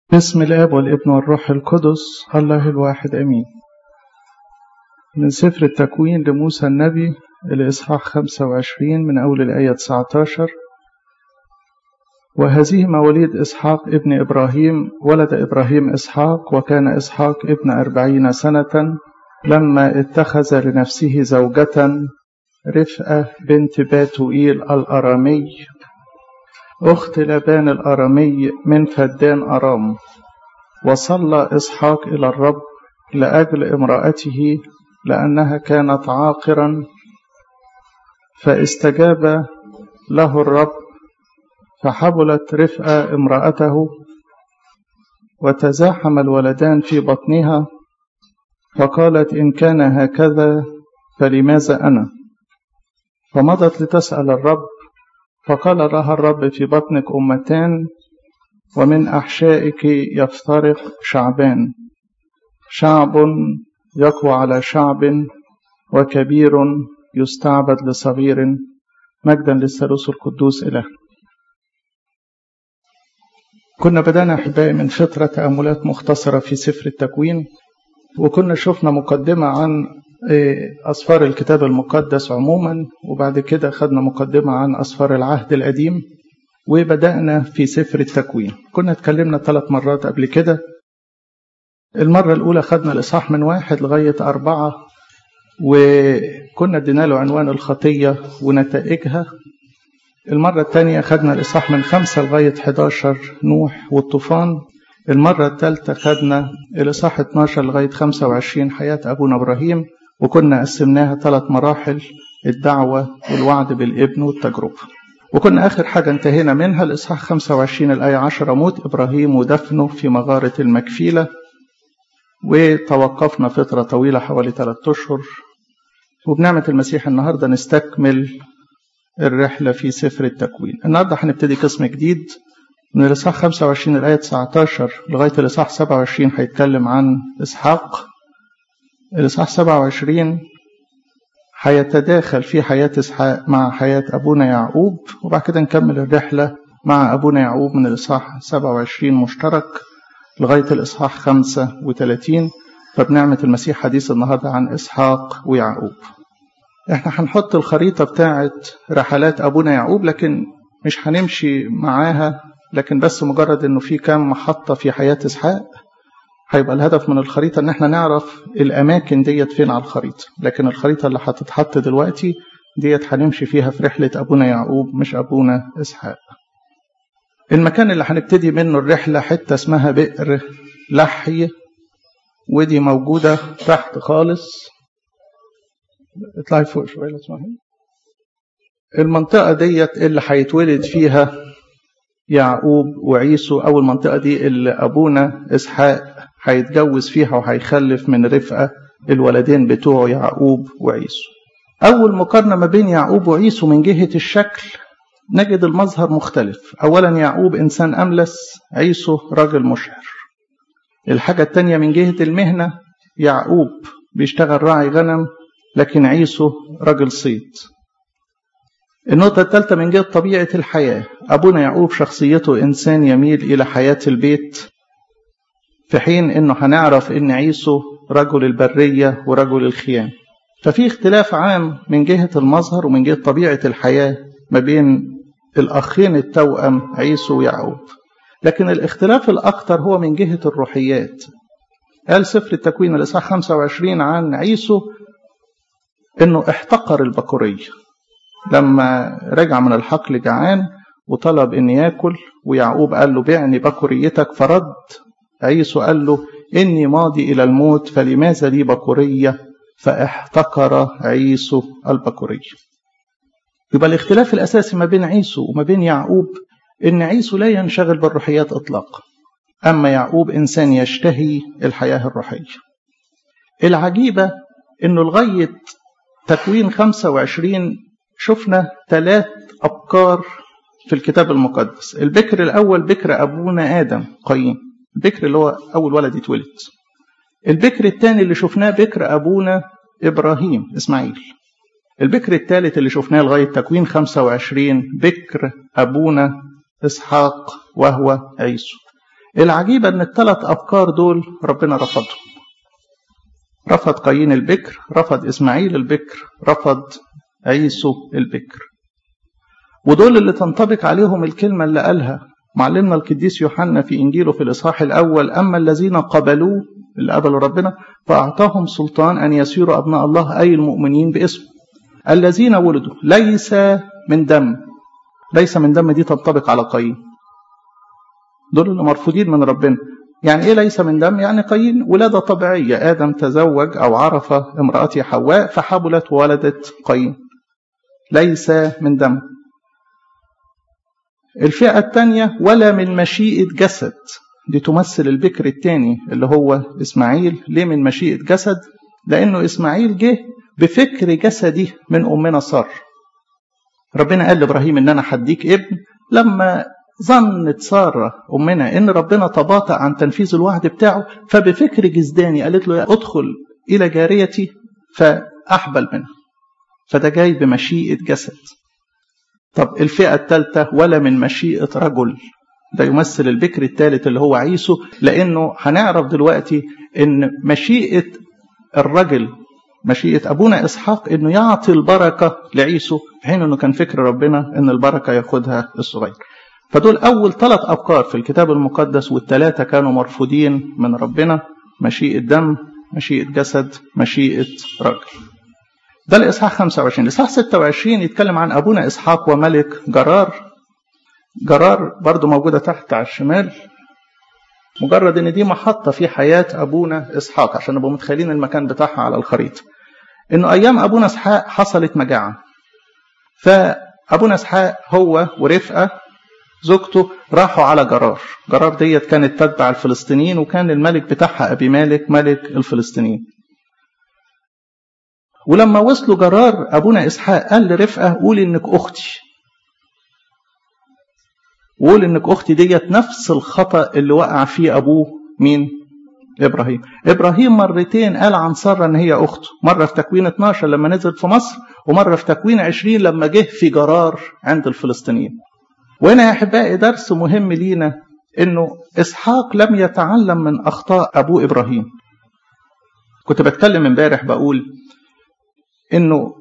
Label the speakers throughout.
Speaker 1: بسم الاب والابن والروح القدس الله الواحد امين من سفر التكوين لموسى النبي الاصحاح 25 من اول الايه 19 وهذه مواليد اسحاق ابن ابراهيم ولد ابراهيم اسحاق وكان اسحاق ابن اربعين سنه لما اتخذ لنفسه زوجه رفقه بنت باتوئيل الارامي أخت لبان الأرامي من فدان أرام وصلى إسحاق إلى الرب لأجل امرأته لأنها كانت عاقرا فاستجاب له الرب فحبلت رفقة امرأته وتزاحم الولدان في بطنها فقالت إن كان هكذا فلماذا أنا فمضت لتسأل الرب فقال لها الرب في بطنك أمتان ومن أحشائك يفترق شعبان شعب يقوى على شعب وكبير يستعبد لصغير مجدا للثالوث القدوس إله كنا بدأنا أحبائي من فترة تأملات مختصرة في سفر التكوين وكنا شفنا مقدمة عن أسفار الكتاب المقدس عموما وبعد كده خدنا مقدمة عن أسفار العهد القديم وبدأنا في سفر التكوين كنا اتكلمنا ثلاث مرات قبل كده المرة الأولى خدنا الإصحاح من واحد لغاية أربعة وكنا ادينا له عنوان الخطية ونتائجها المرة الثانية خدنا الإصحاح من خمسة لغاية 11 نوح والطوفان المرة الثالثة خدنا الإصحاح 12 لغاية 25 حياة أبونا إبراهيم وكنا قسمناها ثلاث مراحل الدعوة والوعد بالابن والتجربة وكنا آخر حاجة انتهينا منها الإصحاح 25 الآية 10 موت إبراهيم ودفنه في مغارة المكفيلة وتوقفنا فترة طويلة حوالي ثلاثة أشهر وبنعمة المسيح النهاردة نستكمل الرحلة في سفر التكوين النهاردة هنبتدي قسم جديد من الإصحاح 25 الآية 19 لغاية الإصحاح 27 هيتكلم عن إسحاق الإصحاح 27 هيتداخل في حياة إسحاق مع حياة أبونا يعقوب وبعد كده نكمل الرحلة مع أبونا يعقوب من الإصحاح 27 مشترك لغاية الإصحاح 35 فبنعمة المسيح حديث النهاردة عن إسحاق ويعقوب احنا هنحط الخريطة بتاعة رحلات أبونا يعقوب لكن مش هنمشي معاها لكن بس مجرد انه في كام محطة في حياة إسحاق هيبقى الهدف من الخريطة ان احنا نعرف الأماكن ديت فين على الخريطة لكن الخريطة اللي هتتحط دلوقتي ديت هنمشي فيها في رحلة أبونا يعقوب مش أبونا إسحاق المكان اللي هنبتدي منه الرحلة حتة اسمها بئر لحي ودي موجودة تحت خالص اطلعي فوق شوية لو تسمحي المنطقة ديت اللي هيتولد فيها يعقوب وعيسو أو المنطقة دي اللي أبونا إسحاق هيتجوز فيها وهيخلف من رفقة الولدين بتوعه يعقوب وعيسو أول مقارنة ما بين يعقوب وعيسو من جهة الشكل نجد المظهر مختلف أولا يعقوب إنسان أملس عيسو راجل مشعر الحاجة التانية من جهة المهنة يعقوب بيشتغل راعي غنم لكن عيسو راجل صيد النقطة الثالثة من جهة طبيعة الحياة أبونا يعقوب شخصيته إنسان يميل إلى حياة البيت في حين إنه هنعرف إن عيسو رجل البرية ورجل الخيام ففي اختلاف عام من جهة المظهر ومن جهة طبيعة الحياة ما بين الأخين التوأم عيسو ويعقوب لكن الاختلاف الأكثر هو من جهة الروحيات قال سفر التكوين الإصحاح 25 عن عيسو إنه احتقر البكورية لما رجع من الحقل جعان وطلب ان ياكل ويعقوب قال له بعني بكوريتك فرد عيسو قال له اني ماضي الى الموت فلماذا لي بكوريه فاحتقر عيسو البكوريه يبقى الاختلاف الاساسي ما بين عيسو وما بين يعقوب ان عيسو لا ينشغل بالروحيات اطلاقا اما يعقوب انسان يشتهي الحياه الروحيه العجيبه انه لغايه تكوين 25 شفنا ثلاث أبكار في الكتاب المقدس البكر الأول بكر أبونا آدم قايين البكر اللي هو أول ولد يتولد البكر الثاني اللي شفناه بكر أبونا إبراهيم إسماعيل البكر الثالث اللي شفناه لغاية تكوين 25 بكر أبونا إسحاق وهو عيسو العجيبة ان الثلاث افكار دول ربنا رفضهم رفض قايين البكر رفض اسماعيل البكر رفض عيسو البكر ودول اللي تنطبق عليهم الكلمة اللي قالها معلمنا القديس يوحنا في إنجيله في الإصحاح الأول أما الذين قبلوه اللي قبلوا ربنا فأعطاهم سلطان أن يسيروا أبناء الله أي المؤمنين باسمه الذين ولدوا ليس من دم ليس من دم دي تنطبق على قايين دول اللي مرفوضين من ربنا يعني ايه ليس من دم يعني قايين ولادة طبيعية آدم تزوج أو عرف امرأته حواء فحبلت وولدت قايين ليس من دم الفئة الثانية ولا من مشيئة جسد دي تمثل البكر الثاني اللي هو إسماعيل ليه من مشيئة جسد لأنه إسماعيل جه بفكر جسدي من أمنا سار ربنا قال لإبراهيم إن أنا هديك ابن لما ظنت سارة أمنا إن ربنا تباطأ عن تنفيذ الوعد بتاعه فبفكر جسداني قالت له ادخل إلى جاريتي فأحبل منها فده جاي بمشيئة جسد طب الفئة الثالثة ولا من مشيئة رجل ده يمثل البكر الثالث اللي هو عيسو لأنه هنعرف دلوقتي إن مشيئة الرجل مشيئة أبونا إسحاق إنه يعطي البركة لعيسو في حين إنه كان فكر ربنا إن البركة ياخدها الصغير فدول أول ثلاث أفكار في الكتاب المقدس والثلاثة كانوا مرفوضين من ربنا مشيئة دم مشيئة جسد مشيئة رجل ده الإصحاح 25 الإصحاح 26 يتكلم عن أبونا إسحاق وملك جرار جرار برضو موجودة تحت على الشمال مجرد ان دي محطة في حياة ابونا اسحاق عشان نبقوا متخيلين المكان بتاعها على الخريطة انه ايام ابونا اسحاق حصلت مجاعة فابونا اسحاق هو ورفقة زوجته راحوا على جرار جرار ديت كانت تتبع الفلسطينيين وكان الملك بتاعها ابي مالك ملك الفلسطينيين ولما وصلوا جرار ابونا اسحاق قال لرفقة قولي انك اختي وقول انك اختي ديت نفس الخطا اللي وقع فيه ابوه مين ابراهيم ابراهيم مرتين قال عن ساره ان هي اخته مره في تكوين 12 لما نزل في مصر ومره في تكوين 20 لما جه في جرار عند الفلسطينيين وهنا يا احبائي درس مهم لينا انه اسحاق لم يتعلم من اخطاء ابوه ابراهيم كنت بتكلم امبارح بقول انه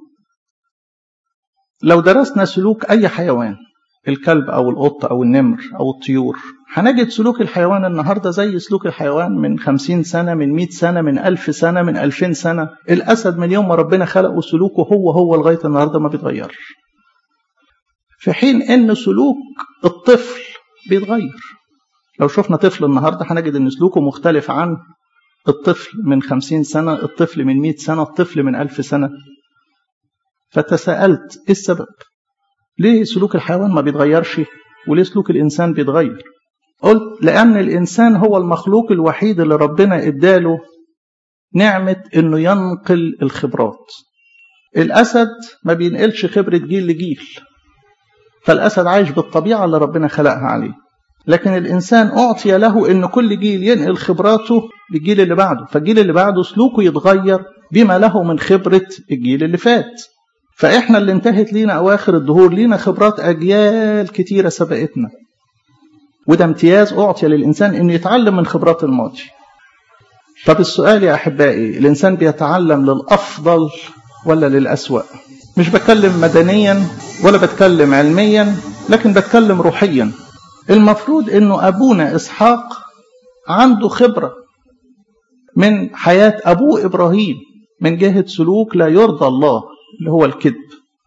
Speaker 1: لو درسنا سلوك اي حيوان الكلب أو القط أو النمر أو الطيور هنجد سلوك الحيوان النهاردة زي سلوك الحيوان من خمسين سنة من مئة سنة من ألف سنة من ألفين سنة الأسد من يوم ما ربنا خلقه سلوكه هو هو لغاية النهاردة ما بيتغيرش في حين أن سلوك الطفل بيتغير لو شفنا طفل النهاردة هنجد أن سلوكه مختلف عن الطفل من خمسين سنة الطفل من مئة سنة الطفل من ألف سنة فتساءلت إيه السبب ليه سلوك الحيوان ما بيتغيرش وليه سلوك الإنسان بيتغير قلت لأن الإنسان هو المخلوق الوحيد اللي ربنا إداله نعمة إنه ينقل الخبرات الأسد ما بينقلش خبرة جيل لجيل فالأسد عايش بالطبيعة اللي ربنا خلقها عليه لكن الإنسان أعطي له إن كل جيل ينقل خبراته للجيل اللي بعده فالجيل اللي بعده سلوكه يتغير بما له من خبرة الجيل اللي فات فإحنا اللي انتهت لينا أواخر الدهور لينا خبرات أجيال كتيرة سبقتنا وده امتياز أعطي للإنسان إنه يتعلم من خبرات الماضي طب السؤال يا أحبائي الإنسان بيتعلم للأفضل ولا للأسوأ مش بتكلم مدنيا ولا بتكلم علميا لكن بتكلم روحيا المفروض إنه أبونا إسحاق عنده خبرة من حياة أبوه إبراهيم من جهة سلوك لا يرضى الله اللي هو الكذب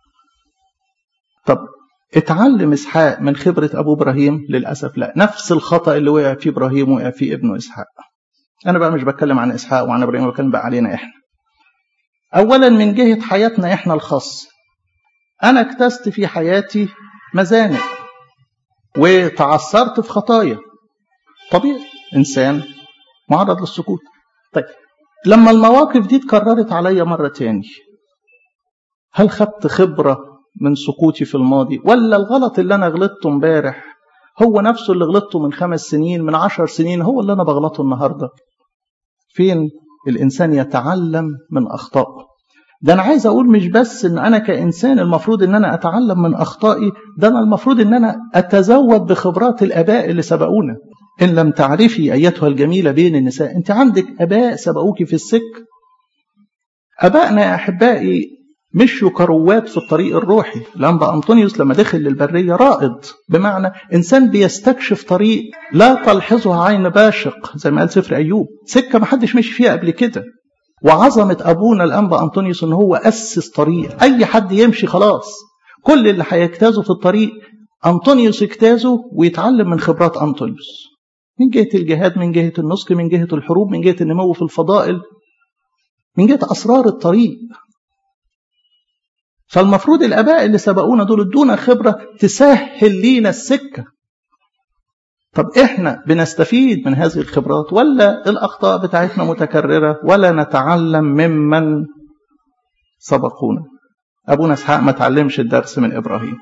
Speaker 1: طب اتعلم اسحاق من خبرة ابو ابراهيم للاسف لا نفس الخطأ اللي وقع فيه ابراهيم وقع فيه ابنه اسحاق انا بقى مش بتكلم عن اسحاق وعن ابراهيم بتكلم بقى علينا احنا اولا من جهة حياتنا احنا الخاص انا اكتست في حياتي مزانق وتعثرت في خطايا طبيعي انسان معرض للسقوط طيب لما المواقف دي اتكررت عليا مرة تاني هل خدت خبرة من سقوطي في الماضي ولا الغلط اللي أنا غلطته امبارح هو نفسه اللي غلطته من خمس سنين من عشر سنين هو اللي أنا بغلطه النهاردة فين الإنسان يتعلم من أخطائه ده أنا عايز أقول مش بس إن أنا كإنسان المفروض إن أنا أتعلم من أخطائي ده أنا المفروض إن أنا أتزود بخبرات الآباء اللي سبقونا إن لم تعرفي أيتها الجميلة بين النساء أنت عندك أباء سبقوك في السك أبائنا يا أحبائي مشوا كروات في الطريق الروحي الأنبا أنطونيوس لما دخل للبرية رائد بمعنى إنسان بيستكشف طريق لا تلحظها عين باشق زي ما قال سفر أيوب سكة ما حدش مشي فيها قبل كده وعظمة أبونا الأنبا أنطونيوس إن هو أسس طريق أي حد يمشي خلاص كل اللي هيجتازه في الطريق أنطونيوس اجتازه ويتعلم من خبرات أنطونيوس من جهة الجهاد من جهة النسك من جهة الحروب من جهة النمو في الفضائل من جهة أسرار الطريق فالمفروض الآباء اللي سبقونا دول ادونا خبرة تسهل لينا السكة طب احنا بنستفيد من هذه الخبرات ولا الأخطاء بتاعتنا متكررة ولا نتعلم ممن سبقونا أبونا إسحاق ما تعلمش الدرس من إبراهيم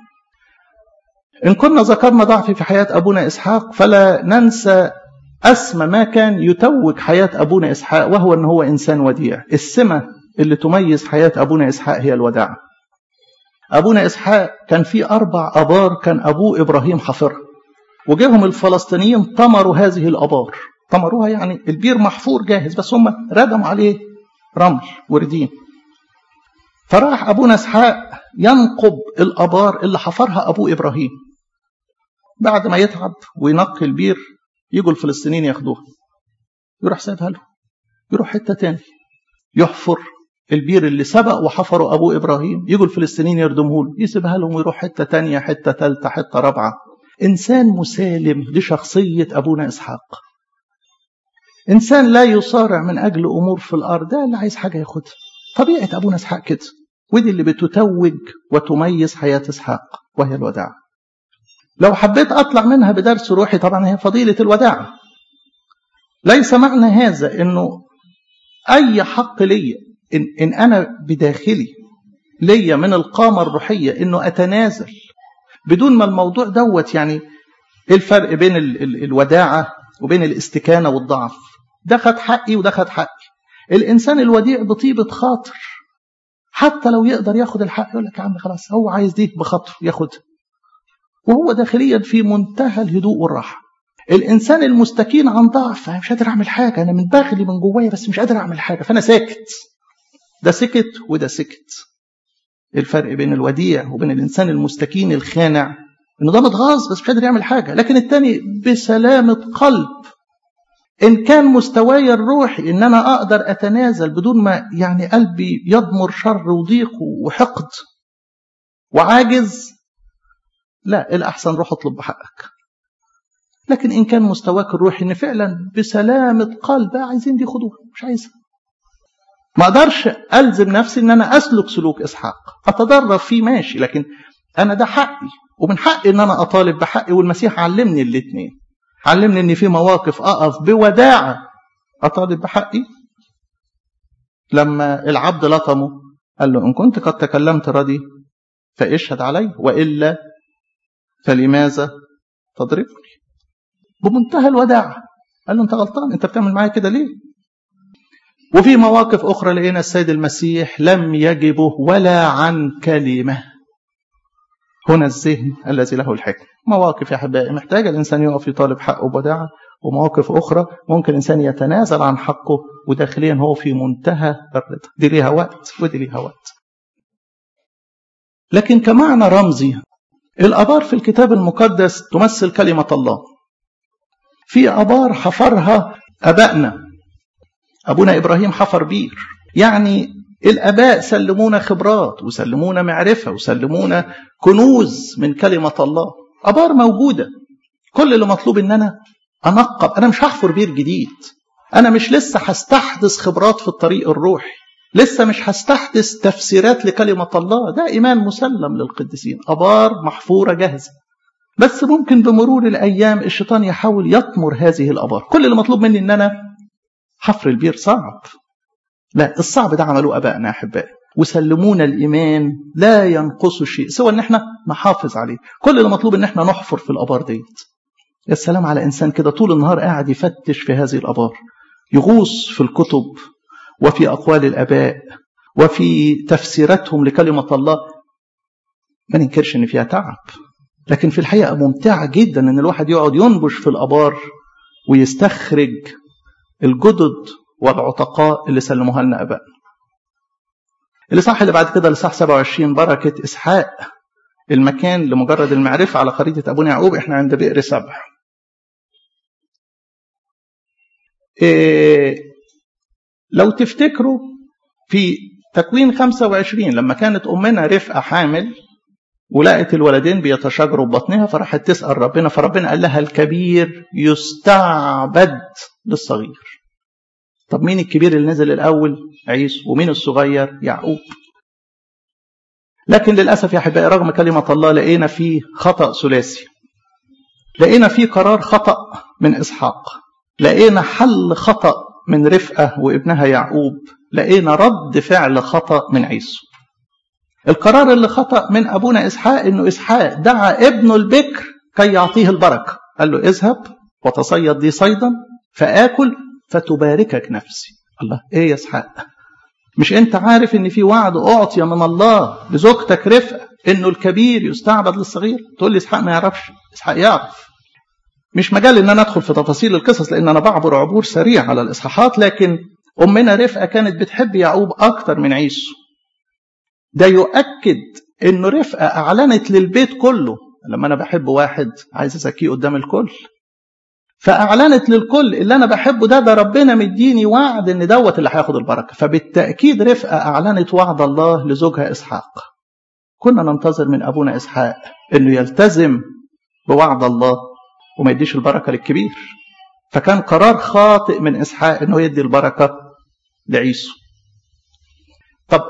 Speaker 1: إن كنا ذكرنا ضعف في حياة أبونا إسحاق فلا ننسى أسمى ما كان يتوج حياة أبونا إسحاق وهو أنه هو إنسان وديع السمة اللي تميز حياة أبونا إسحاق هي الوداع أبونا إسحاق كان في أربع أبار كان أبوه إبراهيم حفرها وجاهم الفلسطينيين طمروا هذه الأبار طمروها يعني البير محفور جاهز بس هم ردموا عليه رمل وردين فراح أبونا إسحاق ينقب الأبار اللي حفرها أبوه إبراهيم بعد ما يتعب وينقي البير يجوا الفلسطينيين ياخدوها يروح سايبها له يروح حتة تاني يحفر البير اللي سبق وحفره أبوه إبراهيم يجوا الفلسطينيين يردموه له يسيبها لهم ويروح حتة تانية حتة تالتة حتة رابعة إنسان مسالم دي شخصية أبونا إسحاق إنسان لا يصارع من أجل أمور في الأرض ده اللي عايز حاجة ياخدها طبيعة أبونا إسحاق كده ودي اللي بتتوج وتميز حياة إسحاق وهي الوداع لو حبيت أطلع منها بدرس روحي طبعا هي فضيلة الوداع ليس معنى هذا أنه أي حق لي إن, إن أنا بداخلي ليا من القامة الروحية أنه أتنازل بدون ما الموضوع دوت يعني إيه الفرق بين ال ال الوداعة وبين الاستكانة والضعف ده خد حقي وده خد حقي الإنسان الوديع بطيبة خاطر حتى لو يقدر ياخد الحق يقول لك يا عم خلاص هو عايز دي بخاطره ياخدها وهو داخليا في منتهى الهدوء والراحة الإنسان المستكين عن ضعف أنا مش قادر أعمل حاجة أنا من بغلي من جوايا بس مش قادر أعمل حاجة فأنا ساكت ده سكت وده سكت الفرق بين الوديع وبين الإنسان المستكين الخانع إنه ده متغاظ بس مش قادر يعمل حاجة لكن التاني بسلامة قلب إن كان مستواي الروحي إن أنا أقدر أتنازل بدون ما يعني قلبي يضمر شر وضيق وحقد وعاجز لا الأحسن روح اطلب بحقك لكن إن كان مستواك الروحي إن فعلا بسلامة قلب عايزين دي خدوها مش عايزها ما أقدرش ألزم نفسي إن أنا أسلك سلوك إسحاق أتدرب فيه ماشي لكن أنا ده حقي ومن حقي إن أنا أطالب بحقي والمسيح علمني الاثنين علمني إن في مواقف أقف بوداعة أطالب بحقي لما العبد لطمه قال له إن كنت قد تكلمت ردي فاشهد علي وإلا فلماذا تضربني بمنتهى الوداعة قال له أنت غلطان أنت بتعمل معايا كده ليه وفي مواقف أخرى لقينا السيد المسيح لم يجبه ولا عن كلمة هنا الذهن الذي له الحكم مواقف يا أحبائي محتاجة الإنسان يقف يطالب حقه بوداعة ومواقف أخرى ممكن الإنسان يتنازل عن حقه وداخليا هو في منتهى الرضا دي ليها وقت ودي ليها وقت لكن كمعنى رمزي الأبار في الكتاب المقدس تمثل كلمة الله في أبار حفرها أبائنا أبونا إبراهيم حفر بير يعني الآباء سلمونا خبرات وسلمونا معرفة وسلمونا كنوز من كلمة الله أبار موجودة كل اللي مطلوب إن أنا أنقب أنا مش هحفر بير جديد أنا مش لسه هستحدث خبرات في الطريق الروحي لسه مش هستحدث تفسيرات لكلمة الله ده إيمان مسلم للقديسين أبار محفورة جاهزة بس ممكن بمرور الأيام الشيطان يحاول يطمر هذه الأبار كل اللي مطلوب مني إن أنا حفر البير صعب لا الصعب ده عملوه أبائنا أحبائي وسلمونا الإيمان لا ينقص شيء سوى إن احنا نحافظ عليه كل اللي مطلوب إن احنا نحفر في الأبار ديت يا سلام على إنسان كده طول النهار قاعد يفتش في هذه الأبار يغوص في الكتب وفي أقوال الآباء وفي تفسيراتهم لكلمة الله ما ننكرش إن فيها تعب لكن في الحقيقة ممتعة جدا إن الواحد يقعد ينبش في الأبار ويستخرج الجدد والعتقاء اللي سلموها لنا ابائنا الاصحاح اللي بعد كده الاصحاح 27 بركه اسحاق المكان لمجرد المعرفه على خريطه ابونا يعقوب احنا عند بئر سبع إيه لو تفتكروا في تكوين 25 لما كانت امنا رفقه حامل ولقت الولدين بيتشاجروا ببطنها فراحت تسال ربنا فربنا قال لها الكبير يستعبد للصغير طب مين الكبير اللي نزل الاول عيسو ومين الصغير يعقوب لكن للاسف يا احبائي رغم كلمه الله لقينا فيه خطا ثلاثي لقينا فيه قرار خطا من اسحاق لقينا حل خطا من رفقه وابنها يعقوب لقينا رد فعل خطا من عيسو القرار اللي خطا من ابونا اسحاق انه اسحاق دعا ابنه البكر كي يعطيه البركه قال له اذهب وتصيد لي صيدا فاكل فتباركك نفسي الله ايه يا اسحاق مش انت عارف ان في وعد اعطي من الله لزوجتك رفقه انه الكبير يستعبد للصغير تقول لي اسحاق ما يعرفش اسحاق يعرف مش مجال ان انا ادخل في تفاصيل القصص لان انا بعبر عبور سريع على الاصحاحات لكن امنا رفقه كانت بتحب يعقوب اكتر من عيسو ده يؤكد انه رفقه اعلنت للبيت كله لما انا بحب واحد عايز ازكيه قدام الكل فاعلنت للكل اللي انا بحبه ده ده ربنا مديني وعد ان دوت اللي هياخد البركه فبالتاكيد رفقه اعلنت وعد الله لزوجها اسحاق كنا ننتظر من ابونا اسحاق انه يلتزم بوعد الله وما يديش البركه للكبير فكان قرار خاطئ من اسحاق انه يدي البركه لعيسو طب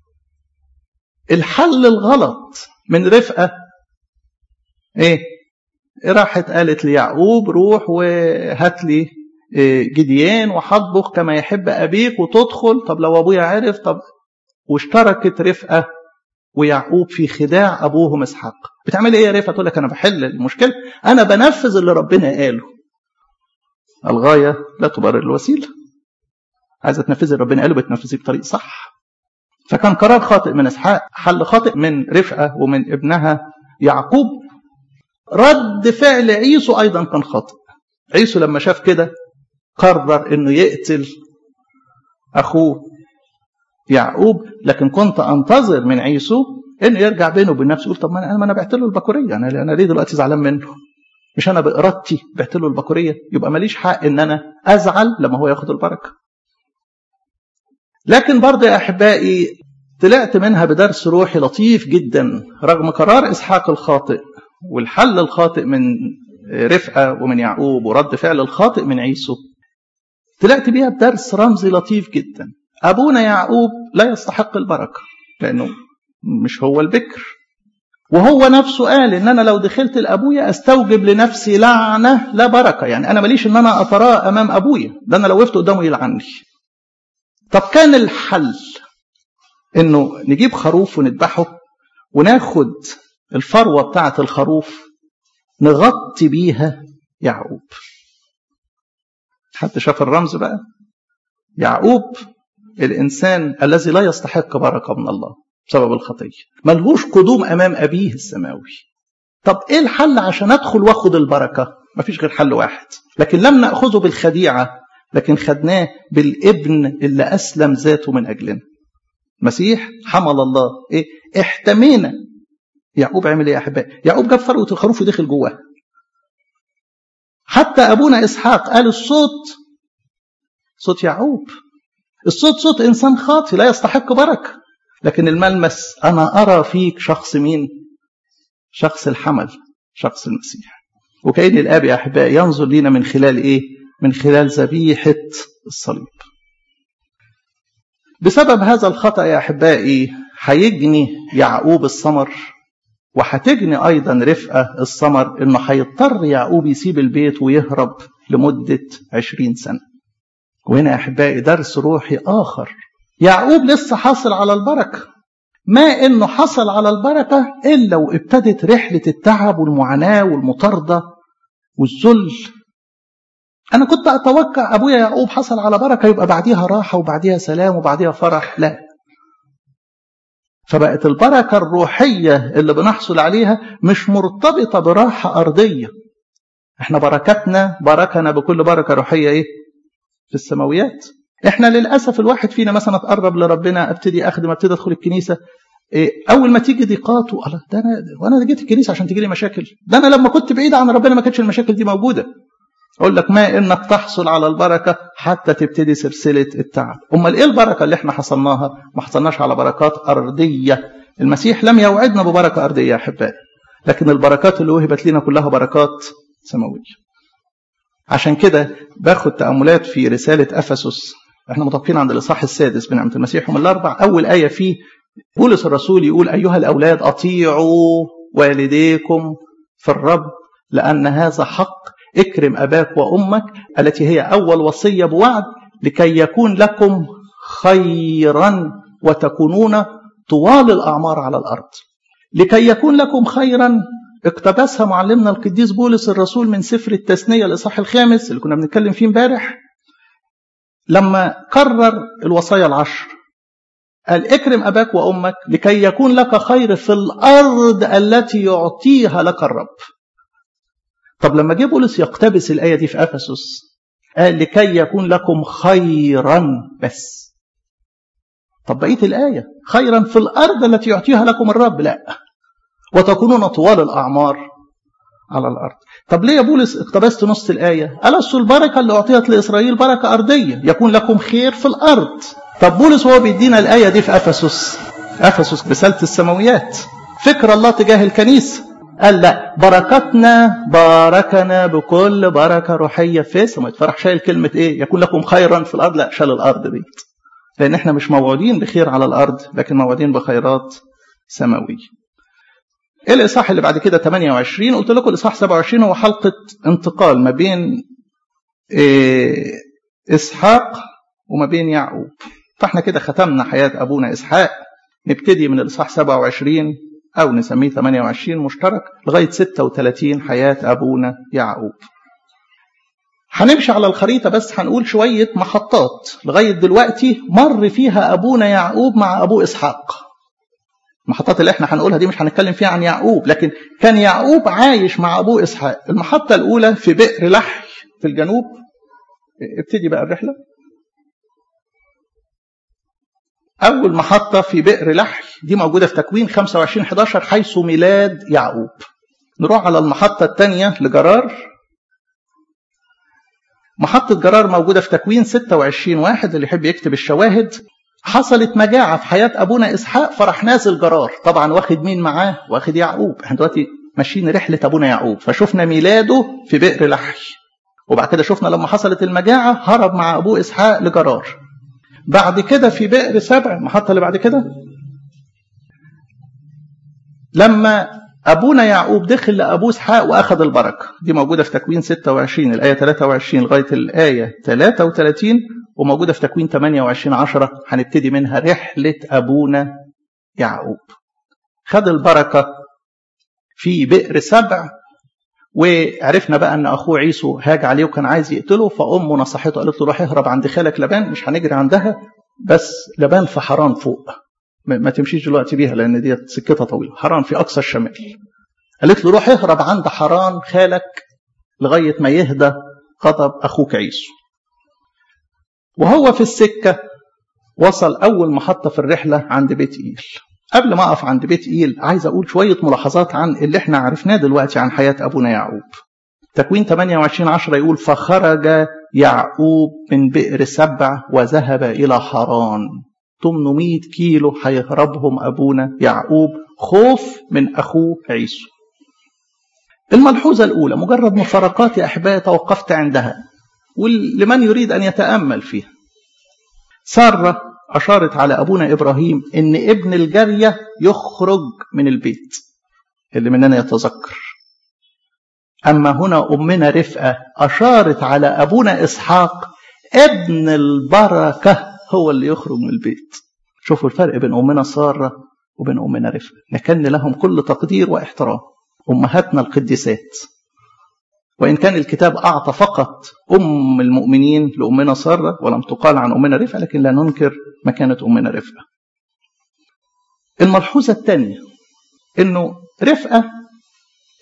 Speaker 1: الحل الغلط من رفقه ايه راحت قالت ليعقوب روح وهات لي جديان وهطبخ كما يحب ابيك وتدخل طب لو ابويا عرف طب واشتركت رفقه ويعقوب في خداع ابوهم اسحاق بتعمل ايه يا رفقه تقول لك انا بحل المشكله انا بنفذ اللي ربنا قاله الغايه لا تبرر الوسيله عايزه تنفذي اللي ربنا قاله بتنفذيه بطريق صح فكان قرار خاطئ من اسحاق حل خاطئ من رفقه ومن ابنها يعقوب رد فعل عيسو ايضا كان خاطئ عيسو لما شاف كده قرر انه يقتل اخوه يعقوب لكن كنت انتظر من عيسو انه يرجع بينه وبين نفسه يقول طب ما انا ما انا بعت له البكوريه انا انا ليه دلوقتي زعلان منه مش انا بارادتي بعت له البكوريه يبقى ماليش حق ان انا ازعل لما هو ياخد البركه لكن برضه يا احبائي طلعت منها بدرس روحي لطيف جدا رغم قرار اسحاق الخاطئ والحل الخاطئ من رفقه ومن يعقوب ورد فعل الخاطئ من عيسو طلعت بيها بدرس رمزي لطيف جدا ابونا يعقوب لا يستحق البركه لانه مش هو البكر وهو نفسه قال ان انا لو دخلت لابويا استوجب لنفسي لعنه لا بركه يعني انا ماليش ان انا اتراءى امام ابويا ده انا لو وقفت قدامه يلعني طب كان الحل انه نجيب خروف ونذبحه وناخد الفروه بتاعه الخروف نغطي بيها يعقوب حد شاف الرمز بقى يعقوب الانسان الذي لا يستحق بركه من الله بسبب الخطيه ملهوش قدوم امام ابيه السماوي طب ايه الحل عشان ادخل واخد البركه مفيش غير حل واحد لكن لم ناخذه بالخديعه لكن خدناه بالابن اللي اسلم ذاته من اجلنا مسيح حمل الله ايه احتمينا يعقوب عمل ايه يا احبائي يعقوب جاب فروه الخروف ودخل جواه حتى ابونا اسحاق قال الصوت صوت يعقوب الصوت صوت انسان خاطي لا يستحق بركه لكن الملمس انا ارى فيك شخص مين شخص الحمل شخص المسيح وكأن الاب يا احبائي ينظر لينا من خلال ايه من خلال ذبيحه الصليب بسبب هذا الخطا يا احبائي هيجني يعقوب الثمر وهتجني ايضا رفقه الثمر انه هيضطر يعقوب يسيب البيت ويهرب لمده عشرين سنه وهنا يا احبائي درس روحي اخر يعقوب لسه حاصل على البركه ما انه حصل على البركه الا وابتدت رحله التعب والمعاناه والمطارده والذل انا كنت اتوقع ابويا يعقوب حصل على بركه يبقى بعديها راحه وبعديها سلام وبعديها فرح لا فبقت البركه الروحيه اللي بنحصل عليها مش مرتبطه براحه ارضيه احنا بركتنا باركنا بكل بركة روحية ايه في السماويات احنا للأسف الواحد فينا مثلا اتقرب لربنا ابتدي اخدم ابتدي ادخل الكنيسة إيه اول ما تيجي ضيقات الله ده انا وانا جيت الكنيسة عشان تجي لي مشاكل ده انا لما كنت بعيد عن ربنا ما كانتش المشاكل دي موجودة اقول لك ما انك تحصل على البركة حتى تبتدي سلسلة التعب امال ايه البركة اللي احنا حصلناها ما حصلناش على بركات ارضية المسيح لم يوعدنا ببركة ارضية يا احبائي لكن البركات اللي وهبت لنا كلها بركات سماوية عشان كده باخد تأملات في رسالة أفسس احنا متوقفين عند الإصحاح السادس بنعمة المسيح من الأربع أول آية فيه بولس الرسول يقول أيها الأولاد أطيعوا والديكم في الرب لأن هذا حق اكرم أباك وأمك التي هي أول وصية بوعد لكي يكون لكم خيرا وتكونون طوال الأعمار على الأرض لكي يكون لكم خيرا اقتبسها معلمنا القديس بولس الرسول من سفر التثنية الإصحاح الخامس اللي كنا بنتكلم فيه امبارح لما كرر الوصايا العشر قال اكرم أباك وأمك لكي يكون لك خير في الأرض التي يعطيها لك الرب طب لما جه بولس يقتبس الآية دي في أفسس قال لكي يكون لكم خيرا بس طب بقية الآية خيرا في الأرض التي يعطيها لكم الرب لا وتكونون طوال الأعمار على الأرض طب ليه يا بولس اقتبست نص الآية قال أصل البركة اللي أعطيت لإسرائيل بركة أرضية يكون لكم خير في الأرض طب بولس هو بيدينا الآية دي في أفسس أفسس رسالة السماويات فكر الله تجاه الكنيسة قال لا بركتنا باركنا بكل بركة روحية في السماوات فرح شايل كلمة إيه يكون لكم خيرا في الأرض لا شال الأرض دي لأن احنا مش موعودين بخير على الأرض لكن موعودين بخيرات سماوية الإصحاح اللي بعد كده 28 قلت لكم الإصحاح 27 هو حلقة انتقال ما بين إسحاق وما بين يعقوب فاحنا كده ختمنا حياة أبونا إسحاق نبتدي من الإصحاح 27 أو نسميه 28 مشترك لغاية 36 حياة أبونا يعقوب هنمشي على الخريطة بس هنقول شوية محطات لغاية دلوقتي مر فيها أبونا يعقوب مع أبو إسحاق المحطات اللي احنا هنقولها دي مش هنتكلم فيها عن يعقوب لكن كان يعقوب عايش مع أبوه إسحاق المحطة الأولى في بئر لحي في الجنوب ابتدي بقى الرحلة أول محطة في بئر لحي دي موجودة في تكوين 25 11 حيث ميلاد يعقوب نروح على المحطة الثانية لجرار محطة جرار موجودة في تكوين 26 واحد اللي يحب يكتب الشواهد حصلت مجاعة في حياة أبونا إسحاق فراح نازل جرار طبعا واخد مين معاه واخد يعقوب احنا دلوقتي ماشيين رحلة أبونا يعقوب فشفنا ميلاده في بئر لحي وبعد كده شفنا لما حصلت المجاعة هرب مع أبوه إسحاق لجرار بعد كده في بئر سبع المحطة اللي بعد كده لما أبونا يعقوب دخل لأبوه إسحاق وأخذ البركة دي موجودة في تكوين 26 الآية 23 لغاية الآية 33 وموجودة في تكوين 28 10 هنبتدي منها رحلة أبونا يعقوب خد البركة في بئر سبع وعرفنا بقى ان اخوه عيسو هاج عليه وكان عايز يقتله فامه نصحته قالت له روح اهرب عند خالك لبان مش هنجري عندها بس لبان في حران فوق ما تمشيش دلوقتي بيها لان دي سكتها طويله حران في اقصى الشمال قالت له روح اهرب عند حران خالك لغايه ما يهدى غضب اخوك عيسو وهو في السكه وصل اول محطه في الرحله عند بيت ايل قبل ما اقف عند بيت ايل عايز اقول شويه ملاحظات عن اللي احنا عرفناه دلوقتي عن حياه ابونا يعقوب تكوين 28 10 يقول فخرج يعقوب من بئر سبع وذهب الى حران 800 كيلو هيهربهم ابونا يعقوب خوف من اخوه عيسو الملحوظه الاولى مجرد مفارقات يا احبائي توقفت عندها ولمن يريد ان يتامل فيها ساره أشارت على أبونا إبراهيم إن ابن الجارية يخرج من البيت اللي مننا يتذكر أما هنا أمنا رفقة أشارت على أبونا إسحاق ابن البركة هو اللي يخرج من البيت شوفوا الفرق بين أمنا سارة وبين أمنا رفقة نكن لهم كل تقدير واحترام أمهاتنا القديسات وإن كان الكتاب أعطى فقط أم المؤمنين لأمنا سارة ولم تقال عن أمنا رفقة لكن لا ننكر مكانة أمنا رفقة الملحوظة الثانية إنه رفقة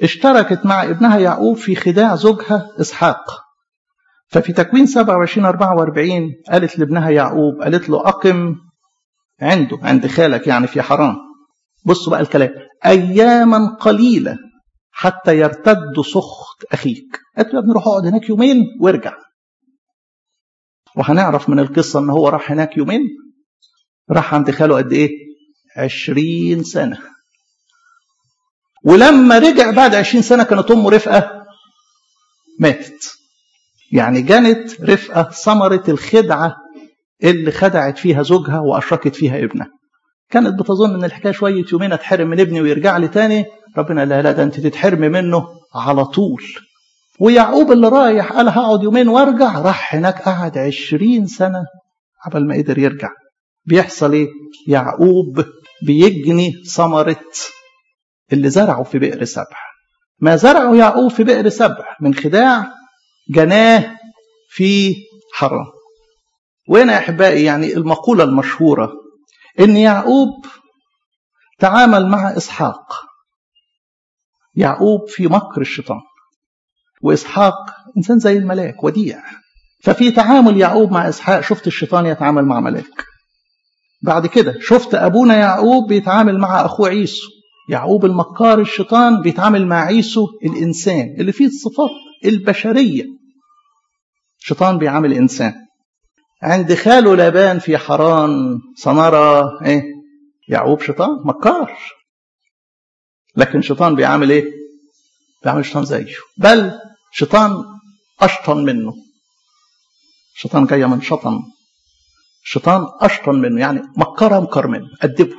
Speaker 1: اشتركت مع ابنها يعقوب في خداع زوجها إسحاق ففي تكوين 27 44 قالت لابنها يعقوب قالت له أقم عنده عند خالك يعني في حرام بصوا بقى الكلام أياما قليلة حتى يرتد سخط أخيك قالت له يا ابني روح اقعد هناك يومين وارجع وهنعرف من القصة ان هو راح هناك يومين راح عند خاله قد ايه عشرين سنة ولما رجع بعد عشرين سنة كانت أمه رفقة ماتت يعني جنت رفقة ثمرة الخدعة اللي خدعت فيها زوجها وأشركت فيها ابنها كانت بتظن ان الحكايه شويه يومين اتحرم من ابني ويرجع لي تاني ربنا لا لا ده انت تتحرمي منه على طول ويعقوب اللي رايح قال هقعد يومين وارجع راح هناك قعد عشرين سنة قبل ما قدر يرجع بيحصل ايه يعقوب بيجني ثمرة اللي زرعه في بئر سبع ما زرعه يعقوب في بئر سبع من خداع جناه في حرام وهنا يا احبائي يعني المقولة المشهورة ان يعقوب تعامل مع اسحاق يعقوب في مكر الشيطان وإسحاق إنسان زي الملاك وديع ففي تعامل يعقوب مع إسحاق شفت الشيطان يتعامل مع ملاك بعد كده شفت أبونا يعقوب بيتعامل مع أخوه عيسو يعقوب المكار الشيطان بيتعامل مع عيسو الإنسان اللي فيه الصفات البشرية شيطان بيعامل إنسان عند خاله لابان في حران سنرى إيه يعقوب شيطان مكار لكن شيطان بيعامل إيه بيعمل شيطان زيه بل شيطان أشطن منه شيطان جاية من شطن شيطان أشطن منه يعني مكرها مكر منه أدبه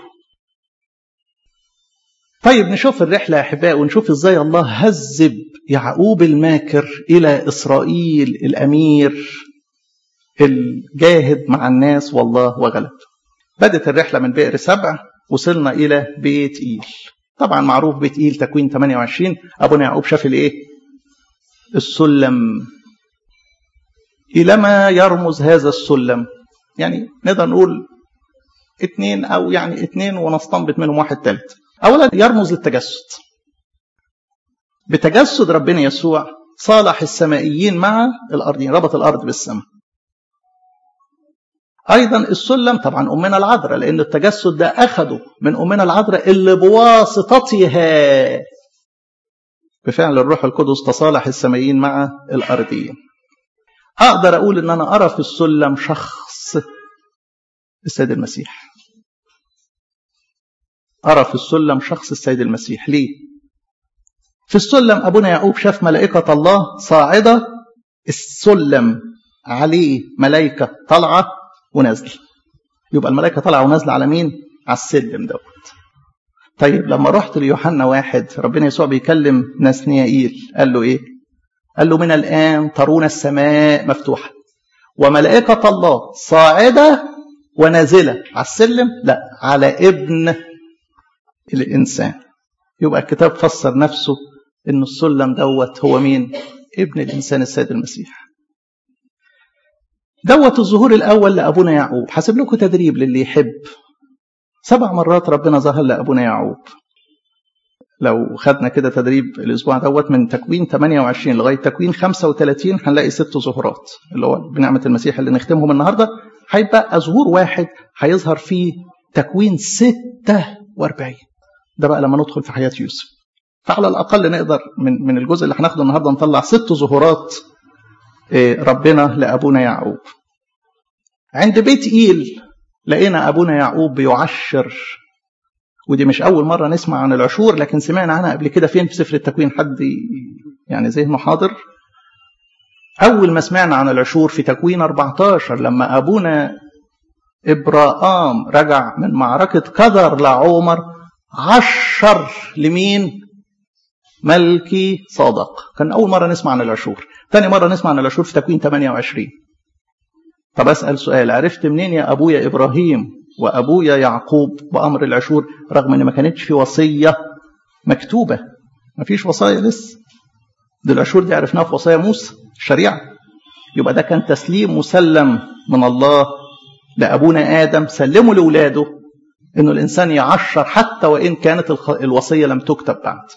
Speaker 1: طيب نشوف الرحلة يا أحبائي ونشوف إزاي الله هذب يعقوب الماكر إلى إسرائيل الأمير الجاهد مع الناس والله وغلب بدت الرحلة من بئر سبع وصلنا إلى بيت إيل طبعا معروف بيت إيل تكوين 28 أبونا يعقوب شاف الإيه السلم إلى ما يرمز هذا السلم يعني نقدر نقول اثنين أو يعني اثنين ونستنبط منهم واحد ثالث أولا يرمز للتجسد بتجسد ربنا يسوع صالح السمائيين مع الأرضين ربط الأرض بالسماء أيضا السلم طبعا أمنا العذراء لأن التجسد ده أخده من أمنا العذراء اللي بواسطتها بفعل الروح القدس تصالح السمائيين مع الأرضيين أقدر أقول إن أنا أرى في السلم شخص السيد المسيح أرى في السلم شخص السيد المسيح ليه؟ في السلم أبونا يعقوب شاف ملائكة الله صاعدة السلم عليه ملائكة طالعة ونازلة يبقى الملائكة طالعة ونازلة على مين؟ على السلم دوت طيب لما رحت ليوحنا واحد ربنا يسوع بيكلم نسنيائيل قال له ايه قال له من الآن ترون السماء مفتوحة وملائكة الله صاعدة ونازلة على السلم لا على ابن الإنسان يبقى الكتاب فسر نفسه إن السلم دوت هو مين ابن الإنسان السيد المسيح دوت الظهور الأول لأبونا يعقوب حسب لكم تدريب للي يحب سبع مرات ربنا ظهر لأبونا يعقوب لو خدنا كده تدريب الأسبوع دوت من تكوين 28 لغاية تكوين 35 هنلاقي ست ظهورات اللي هو بنعمة المسيح اللي نختمهم النهاردة هيبقى ظهور واحد هيظهر فيه تكوين 46 ده بقى لما ندخل في حياة يوسف فعلى الأقل نقدر من من الجزء اللي هناخده النهارده نطلع ست ظهورات ربنا لأبونا يعقوب عند بيت إيل لقينا أبونا يعقوب بيعشر ودي مش أول مرة نسمع عن العشور لكن سمعنا عنها قبل كده فين في سفر التكوين حد يعني ذهنه حاضر أول ما سمعنا عن العشور في تكوين 14 لما أبونا إبراهام رجع من معركة قدر لعمر عشر لمين ملكي صادق كان أول مرة نسمع عن العشور ثاني مرة نسمع عن العشور في تكوين 28 طب أسأل سؤال عرفت منين يا أبويا إبراهيم وأبويا يعقوب بأمر العشور رغم أن ما كانتش في وصية مكتوبة ما فيش وصايا لسه دي العشور دي عرفناها في وصايا موسى الشريعة يبقى ده كان تسليم مسلم من الله لأبونا آدم سلمه لأولاده إنه الإنسان يعشر حتى وإن كانت الوصية لم تكتب بعد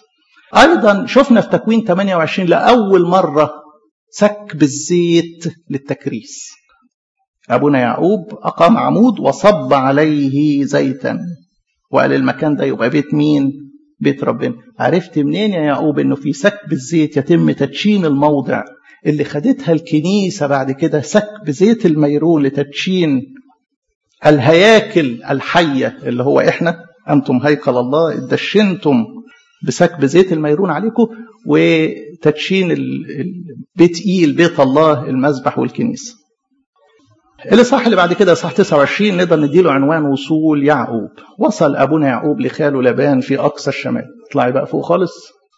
Speaker 1: أيضا شفنا في تكوين 28 لأول مرة سكب الزيت للتكريس أبونا يعقوب أقام عمود وصب عليه زيتا وقال المكان ده يبقى بيت مين بيت ربنا عرفت منين يا يعقوب انه في سكب الزيت يتم تدشين الموضع اللي خدتها الكنيسة بعد كده سكب زيت الميرون لتدشين الهياكل الحية اللي هو احنا أنتم هيكل الله ادشنتم بسكب زيت الميرون عليكم وتدشين بيت إيل بيت الله المذبح والكنيسة الإصحاح اللي بعد كده إصحاح 29 نقدر نديله عنوان وصول يعقوب وصل أبونا يعقوب لخاله لبان في أقصى الشمال اطلعي بقى فوق خالص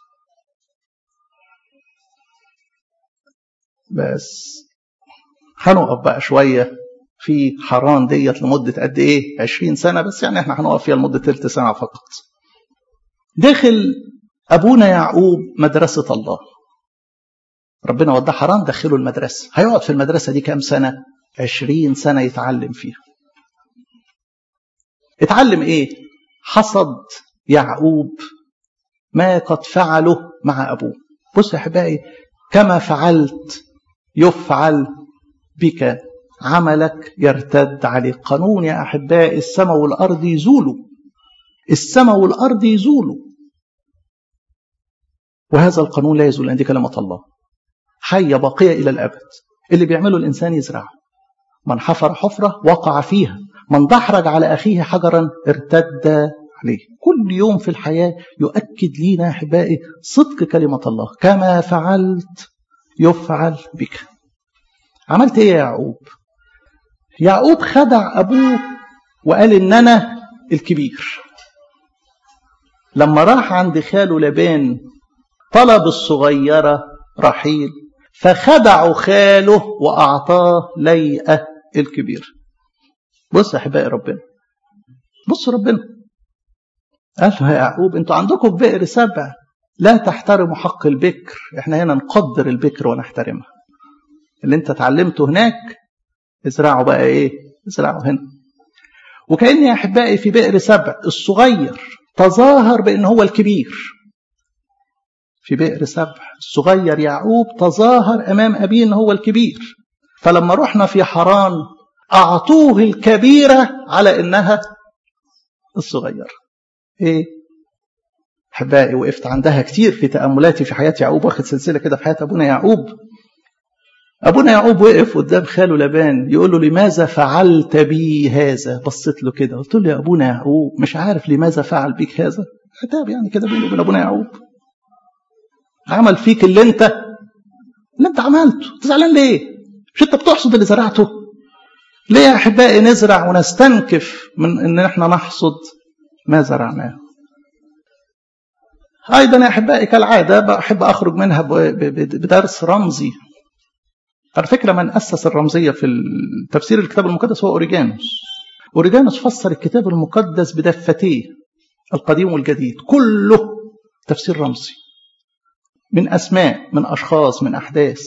Speaker 1: بس هنقف بقى شوية في حران ديت لمدة قد إيه 20 سنة بس يعني إحنا هنقف فيها لمدة ثلث سنة فقط دخل أبونا يعقوب مدرسة الله ربنا وداه حران دخله المدرسة هيقعد في المدرسة دي كام سنة عشرين سنة يتعلم فيها اتعلم ايه حصد يعقوب ما قد فعله مع أبوه بص يا أحبائي كما فعلت يفعل بك عملك يرتد عليك قانون يا أحبائي السماء والأرض يزولوا السماء والأرض يزولوا وهذا القانون لا يزول لأن دي كلمة الله حية باقية إلى الأبد اللي بيعمله الإنسان يزرعه من حفر حفرة وقع فيها من دحرج على أخيه حجرا ارتد عليه كل يوم في الحياة يؤكد لينا أحبائي صدق كلمة الله كما فعلت يفعل بك عملت ايه يا يعقوب يعقوب خدع أبوه وقال إن أنا الكبير لما راح عند خاله لبان طلب الصغيرة رحيل فخدعوا خاله وأعطاه ليئة الكبير بص يا أحبائي ربنا بص ربنا قال له يا يعقوب انتوا عندكم بئر سبع لا تحترموا حق البكر احنا هنا نقدر البكر ونحترمها اللي انت اتعلمته هناك ازرعه بقى ايه ازرعه هنا وكأن يا أحبائي في بئر سبع الصغير تظاهر بأن هو الكبير في بئر سبع الصغير يعقوب تظاهر أمام أبيه أنه هو الكبير فلما رحنا في حران أعطوه الكبيرة على إنها الصغير إيه أحبائي وقفت عندها كتير في تأملاتي في حياة يعقوب واخد سلسلة كده في حياة أبونا يعقوب أبونا يعقوب وقف قدام خاله لبان يقول له لماذا فعلت بي هذا بصيت له كده قلت له يا أبونا يعقوب مش عارف لماذا فعل بيك هذا عتاب يعني كده بينه وبين أبونا يعقوب عمل فيك اللي انت اللي انت عملته تزعلان ليه مش انت بتحصد اللي زرعته ليه يا احبائي نزرع ونستنكف من ان احنا نحصد ما زرعناه ايضا يا احبائي كالعاده بحب اخرج منها بدرس رمزي على فكره من اسس الرمزيه في تفسير الكتاب المقدس هو اوريجانوس اوريجانوس فسر الكتاب المقدس بدفتيه القديم والجديد كله تفسير رمزي من أسماء من أشخاص من أحداث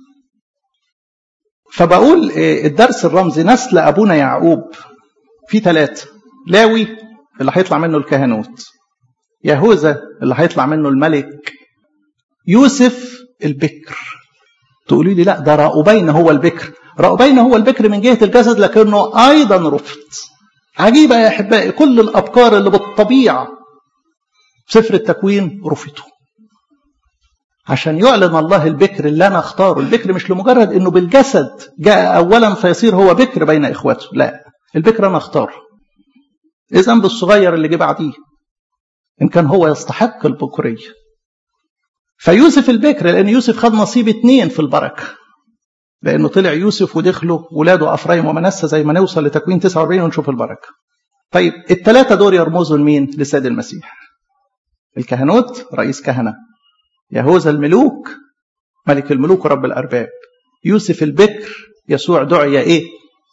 Speaker 1: فبقول الدرس الرمزي نسل أبونا يعقوب في ثلاثة لاوي اللي هيطلع منه الكهنوت يهوذا اللي هيطلع منه الملك يوسف البكر تقولي لي لا ده راؤوبين هو البكر راؤوبين هو البكر من جهة الجسد لكنه أيضا رفض عجيبة يا أحبائي كل الأبكار اللي بالطبيعة سفر التكوين رفضوا عشان يعلن الله البكر اللي انا اختاره البكر مش لمجرد انه بالجسد جاء اولا فيصير هو بكر بين اخواته لا البكر انا اختاره اذا بالصغير اللي جه بعديه ان كان هو يستحق البكوريه فيوسف البكر لان يوسف خد نصيب اتنين في البركه لانه طلع يوسف ودخلوا ولاده افرايم ومنسى زي ما نوصل لتكوين 49 ونشوف البركه طيب الثلاثه دول يرمزوا لمين لسيد المسيح الكهنوت رئيس كهنه يهوذا الملوك ملك الملوك ورب الأرباب يوسف البكر يسوع دعي إيه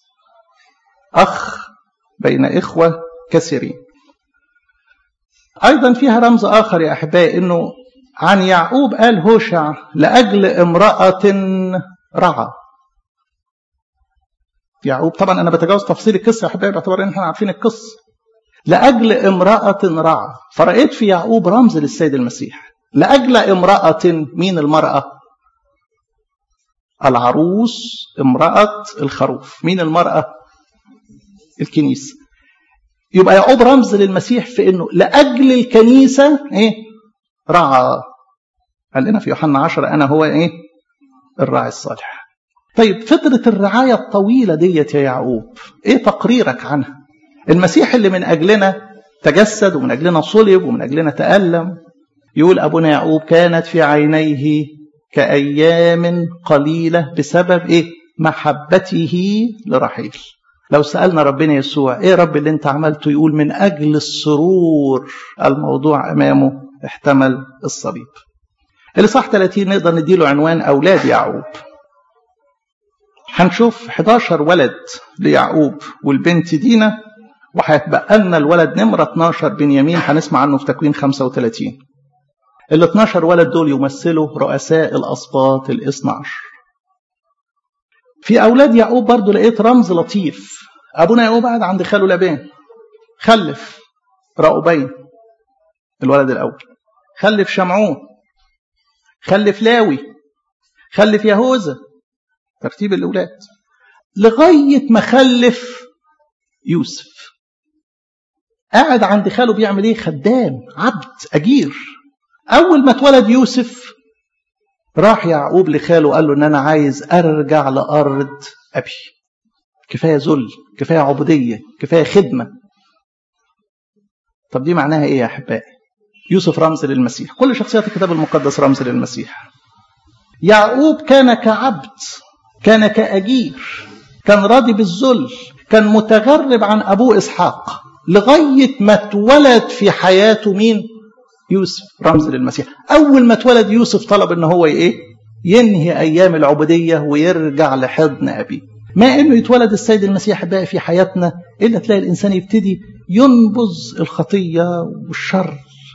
Speaker 1: أخ بين إخوة كثيرين أيضا فيها رمز آخر يا أحبائي أنه عن يعقوب قال هوشع لأجل امرأة رعى يعقوب طبعا أنا بتجاوز تفصيل القصة يا أحبائي باعتبار أن احنا عارفين القصة لأجل امرأة رعى فرأيت في يعقوب رمز للسيد المسيح لأجل امرأة مين المرأة العروس امرأة الخروف مين المرأة الكنيسة يبقى يعقوب رمز للمسيح في انه لاجل الكنيسه ايه رعى قال لنا في يوحنا 10 انا هو ايه الراعي الصالح طيب فترة الرعاية الطويلة ديت يا يعقوب ايه تقريرك عنها المسيح اللي من اجلنا تجسد ومن اجلنا صلب ومن اجلنا تألم يقول ابونا يعقوب كانت في عينيه كأيام قليلة بسبب ايه محبته لرحيل لو سألنا ربنا يسوع ايه رب اللي انت عملته يقول من اجل السرور الموضوع امامه احتمل الصليب الاصحاح 30 نقدر نديله عنوان اولاد يعقوب هنشوف 11 ولد ليعقوب والبنت دينا وهيتبقى لنا الولد نمره 12 بنيامين هنسمع عنه في تكوين 35 ال 12 ولد دول يمثلوا رؤساء الاسباط ال 12 في أولاد يعقوب برضو لقيت رمز لطيف أبونا يعقوب قاعد عند خاله لابان خلف راؤوبين الولد الأول خلف شمعون خلف لاوي خلف يهوذا ترتيب الأولاد لغاية ما خلف يوسف قاعد عند خاله بيعمل ايه خدام عبد أجير أول ما اتولد يوسف راح يعقوب لخاله قال له ان انا عايز ارجع لارض ابي كفايه ذل كفايه عبوديه كفايه خدمه طب دي معناها ايه يا احبائي يوسف رمز للمسيح كل شخصيات الكتاب المقدس رمز للمسيح يعقوب كان كعبد كان كأجير كان راضي بالذل كان متغرب عن أبوه إسحاق لغاية ما اتولد في حياته مين يوسف رمز للمسيح أول ما اتولد يوسف طلب إن هو إيه ينهي أيام العبودية ويرجع لحضن أبيه ما إنه يتولد السيد المسيح بقى في حياتنا إلا تلاقي الإنسان يبتدي ينبذ الخطية والشر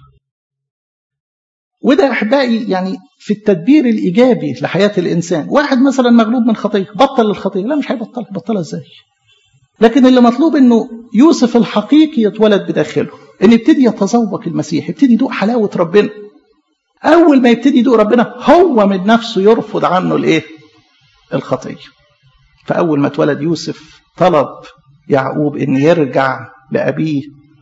Speaker 1: وده أحبائي يعني في التدبير الإيجابي لحياة الإنسان واحد مثلا مغلوب من خطية بطل الخطية لا مش هيبطل بطلها إزاي لكن اللي مطلوب انه يوسف الحقيقي يتولد بداخله ان يبتدي يتذوق المسيح يبتدي يدوق حلاوه ربنا اول ما يبتدي يدوق ربنا هو من نفسه يرفض عنه الايه الخطيه فاول ما اتولد يوسف طلب يعقوب ان يرجع لابيه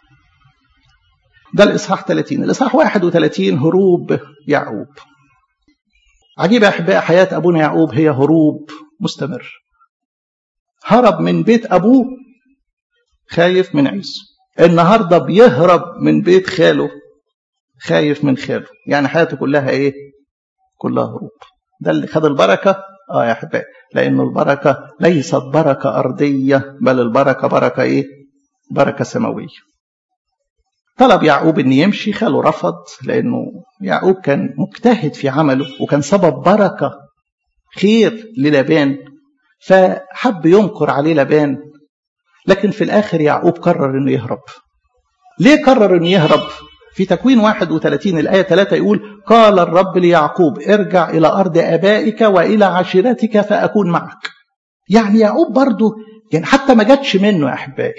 Speaker 1: ده الاصحاح 30 الاصحاح 31 هروب يعقوب عجيب يا احبائي حياه ابونا يعقوب هي هروب مستمر هرب من بيت ابوه خايف من عيسو النهارده بيهرب من بيت خاله خايف من خاله يعني حياته كلها ايه كلها هروب ده اللي خد البركه اه يا احبائي لانه البركه ليست بركه ارضيه بل البركه بركه ايه بركه سماويه طلب يعقوب ان يمشي خاله رفض لانه يعقوب كان مجتهد في عمله وكان سبب بركه خير للابان فحب ينكر عليه لبان لكن في الآخر يعقوب قرر أنه يهرب ليه قرر أنه يهرب في تكوين 31 الآية 3 يقول قال الرب ليعقوب ارجع إلى أرض أبائك وإلى عشيرتك فأكون معك يعني يعقوب برضه يعني حتى ما جاتش منه يا أحبائي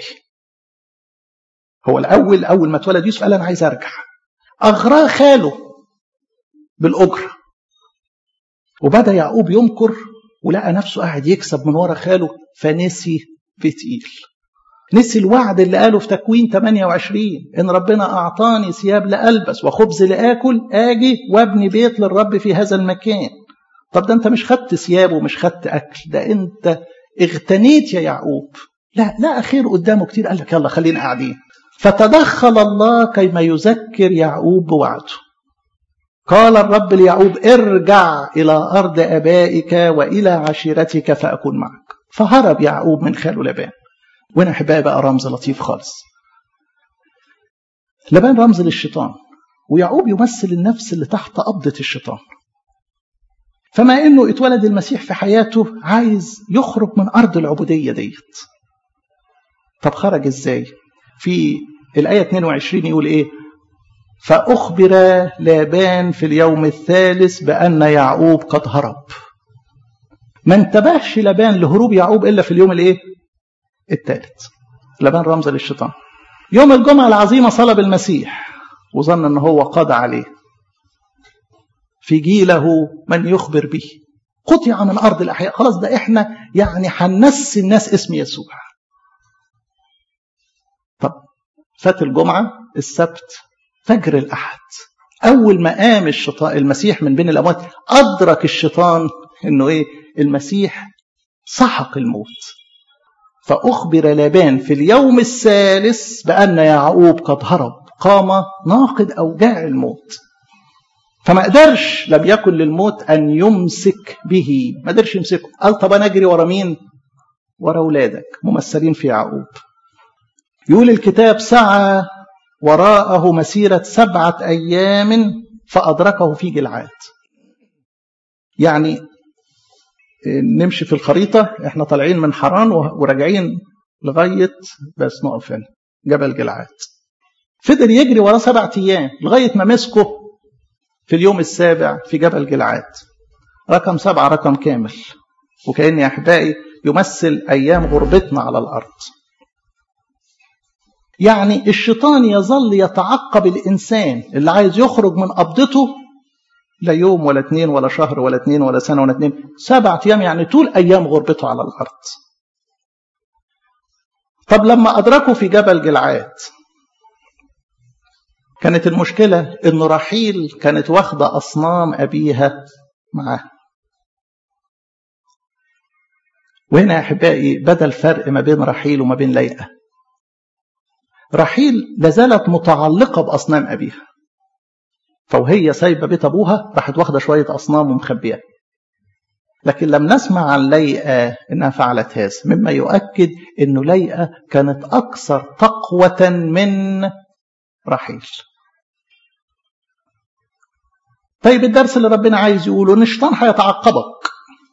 Speaker 1: هو الأول أول ما اتولد يوسف قال أنا عايز أرجع أغراه خاله بالأجرة وبدأ يعقوب يمكر ولقى نفسه قاعد يكسب من ورا خاله فنسي في تقيل نسي الوعد اللي قاله في تكوين 28 ان ربنا اعطاني ثياب لالبس وخبز لاكل اجي وابني بيت للرب في هذا المكان طب ده انت مش خدت ثياب ومش خدت اكل ده انت اغتنيت يا يعقوب لا لا خير قدامه كتير قال لك يلا خلينا قاعدين فتدخل الله كيما يذكر يعقوب بوعده قال الرب ليعقوب ارجع إلى أرض أبائك وإلى عشيرتك فأكون معك فهرب يعقوب من خاله لبان وهنا أحبائي بقى رمز لطيف خالص لبان رمز للشيطان ويعقوب يمثل النفس اللي تحت قبضة الشيطان فما انه اتولد المسيح في حياته عايز يخرج من ارض العبوديه ديت طب خرج ازاي في الايه 22 يقول ايه فأخبر لابان في اليوم الثالث بأن يعقوب قد هرب ما انتبهش لابان لهروب يعقوب إلا في اليوم الإيه؟ الثالث لابان رمز للشيطان يوم الجمعة العظيمة صلب المسيح وظن أن هو قضى عليه في جيله من يخبر به قطع من أرض الأحياء خلاص ده إحنا يعني هننسي الناس اسم يسوع طب فات الجمعة السبت فجر الأحد أول ما قام الشيطان المسيح من بين الأموات أدرك الشيطان إنه إيه المسيح سحق الموت فأخبر لابان في اليوم الثالث بأن يعقوب قد هرب قام ناقد أوجاع الموت فما قدرش لم يكن للموت أن يمسك به ما قدرش يمسكه قال طب أنا أجري ورا مين ورا أولادك ممثلين في يعقوب يقول الكتاب سعى وراءه مسيرة سبعة أيام فأدركه في جلعاد يعني نمشي في الخريطة احنا طالعين من حران وراجعين لغاية بس نقف هنا جبل جلعاد فضل يجري وراه سبعة أيام لغاية ما مسكه في اليوم السابع في جبل جلعاد رقم سبعة رقم كامل وكأن يا أحبائي يمثل أيام غربتنا على الأرض يعني الشيطان يظل يتعقب الإنسان اللي عايز يخرج من قبضته لا يوم ولا اتنين ولا شهر ولا اتنين ولا سنة ولا اتنين سبعة أيام يعني طول أيام غربته على الأرض طب لما أدركوا في جبل جلعاد كانت المشكلة إن رحيل كانت واخدة أصنام أبيها معاها وهنا يا أحبائي بدا الفرق ما بين رحيل وما بين ليئة رحيل لازالت متعلقة بأصنام أبيها فوهي سايبة بيت أبوها راحت واخدة شوية أصنام ومخبيها لكن لم نسمع عن ليئة إنها فعلت هذا مما يؤكد إنه ليئة كانت أكثر تقوة من رحيل طيب الدرس اللي ربنا عايز يقوله ان الشيطان هيتعقبك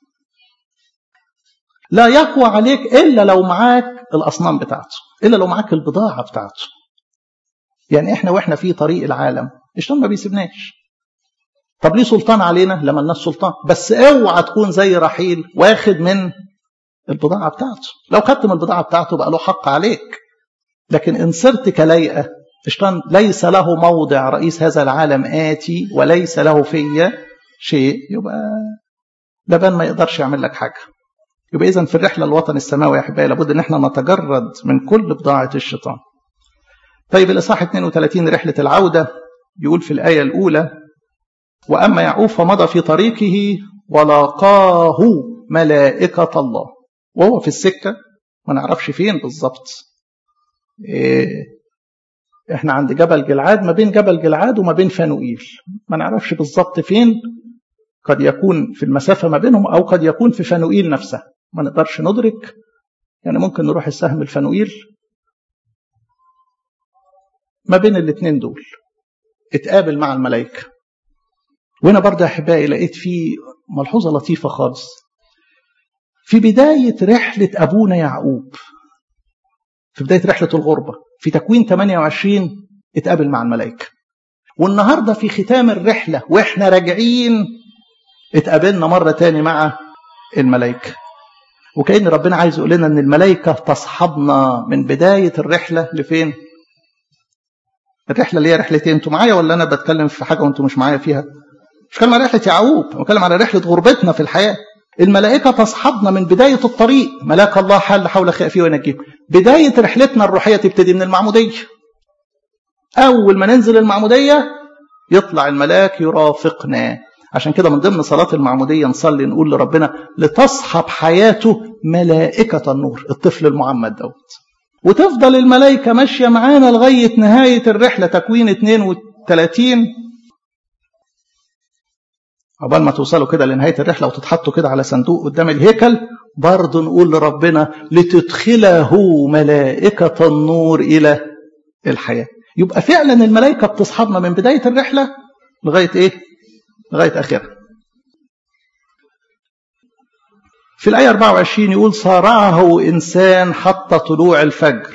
Speaker 1: لا يقوى عليك الا لو معاك الاصنام بتاعته الا لو معاك البضاعه بتاعته يعني احنا واحنا في طريق العالم الشيطان ما بيسيبناش طب ليه سلطان علينا لما الناس سلطان بس اوعى تكون زي رحيل واخد من البضاعه بتاعته لو خدت من البضاعه بتاعته بقى له حق عليك لكن ان صرت كليئه الشيطان ليس له موضع رئيس هذا العالم آتي وليس له في شيء يبقى لبان ما يقدرش يعمل لك حاجة يبقى إذا في الرحلة الوطن السماوي يا أحبائي لابد إن احنا نتجرد من كل بضاعة الشيطان طيب الإصحاح 32 رحلة العودة يقول في الآية الأولى وأما يعقوب فمضى في طريقه ولاقاه ملائكة الله وهو في السكة ما نعرفش فين بالظبط إيه احنا عند جبل جلعاد ما بين جبل جلعاد وما بين فانوئيل ما نعرفش بالظبط فين قد يكون في المسافة ما بينهم أو قد يكون في فانوئيل نفسها ما نقدرش ندرك يعني ممكن نروح السهم الفانوئيل ما بين الاثنين دول اتقابل مع الملائكة وهنا برضه يا أحبائي لقيت فيه ملحوظة لطيفة خالص في بداية رحلة أبونا يعقوب في بداية رحلة الغربة في تكوين 28 اتقابل مع الملائكة والنهاردة في ختام الرحلة واحنا راجعين اتقابلنا مرة تاني مع الملائكة وكأن ربنا عايز يقول لنا ان الملائكة تصحبنا من بداية الرحلة لفين الرحلة اللي هي رحلتين انتوا معايا ولا انا بتكلم في حاجة وانتوا مش معايا فيها مش بتكلم على رحلة يعقوب بتكلم على رحلة غربتنا في الحياة الملائكة تصحبنا من بداية الطريق ملاك الله حل حول خائفيه وينجيه بداية رحلتنا الروحية تبتدي من المعمودية أول ما ننزل المعمودية يطلع الملاك يرافقنا عشان كده من ضمن صلاة المعمودية نصلي نقول لربنا لتصحب حياته ملائكة النور الطفل المعمد دوت وتفضل الملائكة ماشية معانا لغاية نهاية الرحلة تكوين 32 عقبال ما توصلوا كده لنهايه الرحله وتتحطوا كده على صندوق قدام الهيكل برضه نقول لربنا لتدخله ملائكه النور الى الحياه يبقى فعلا الملائكه بتصحبنا من بدايه الرحله لغايه ايه لغايه اخرها في الآية 24 يقول صارعه إنسان حتى طلوع الفجر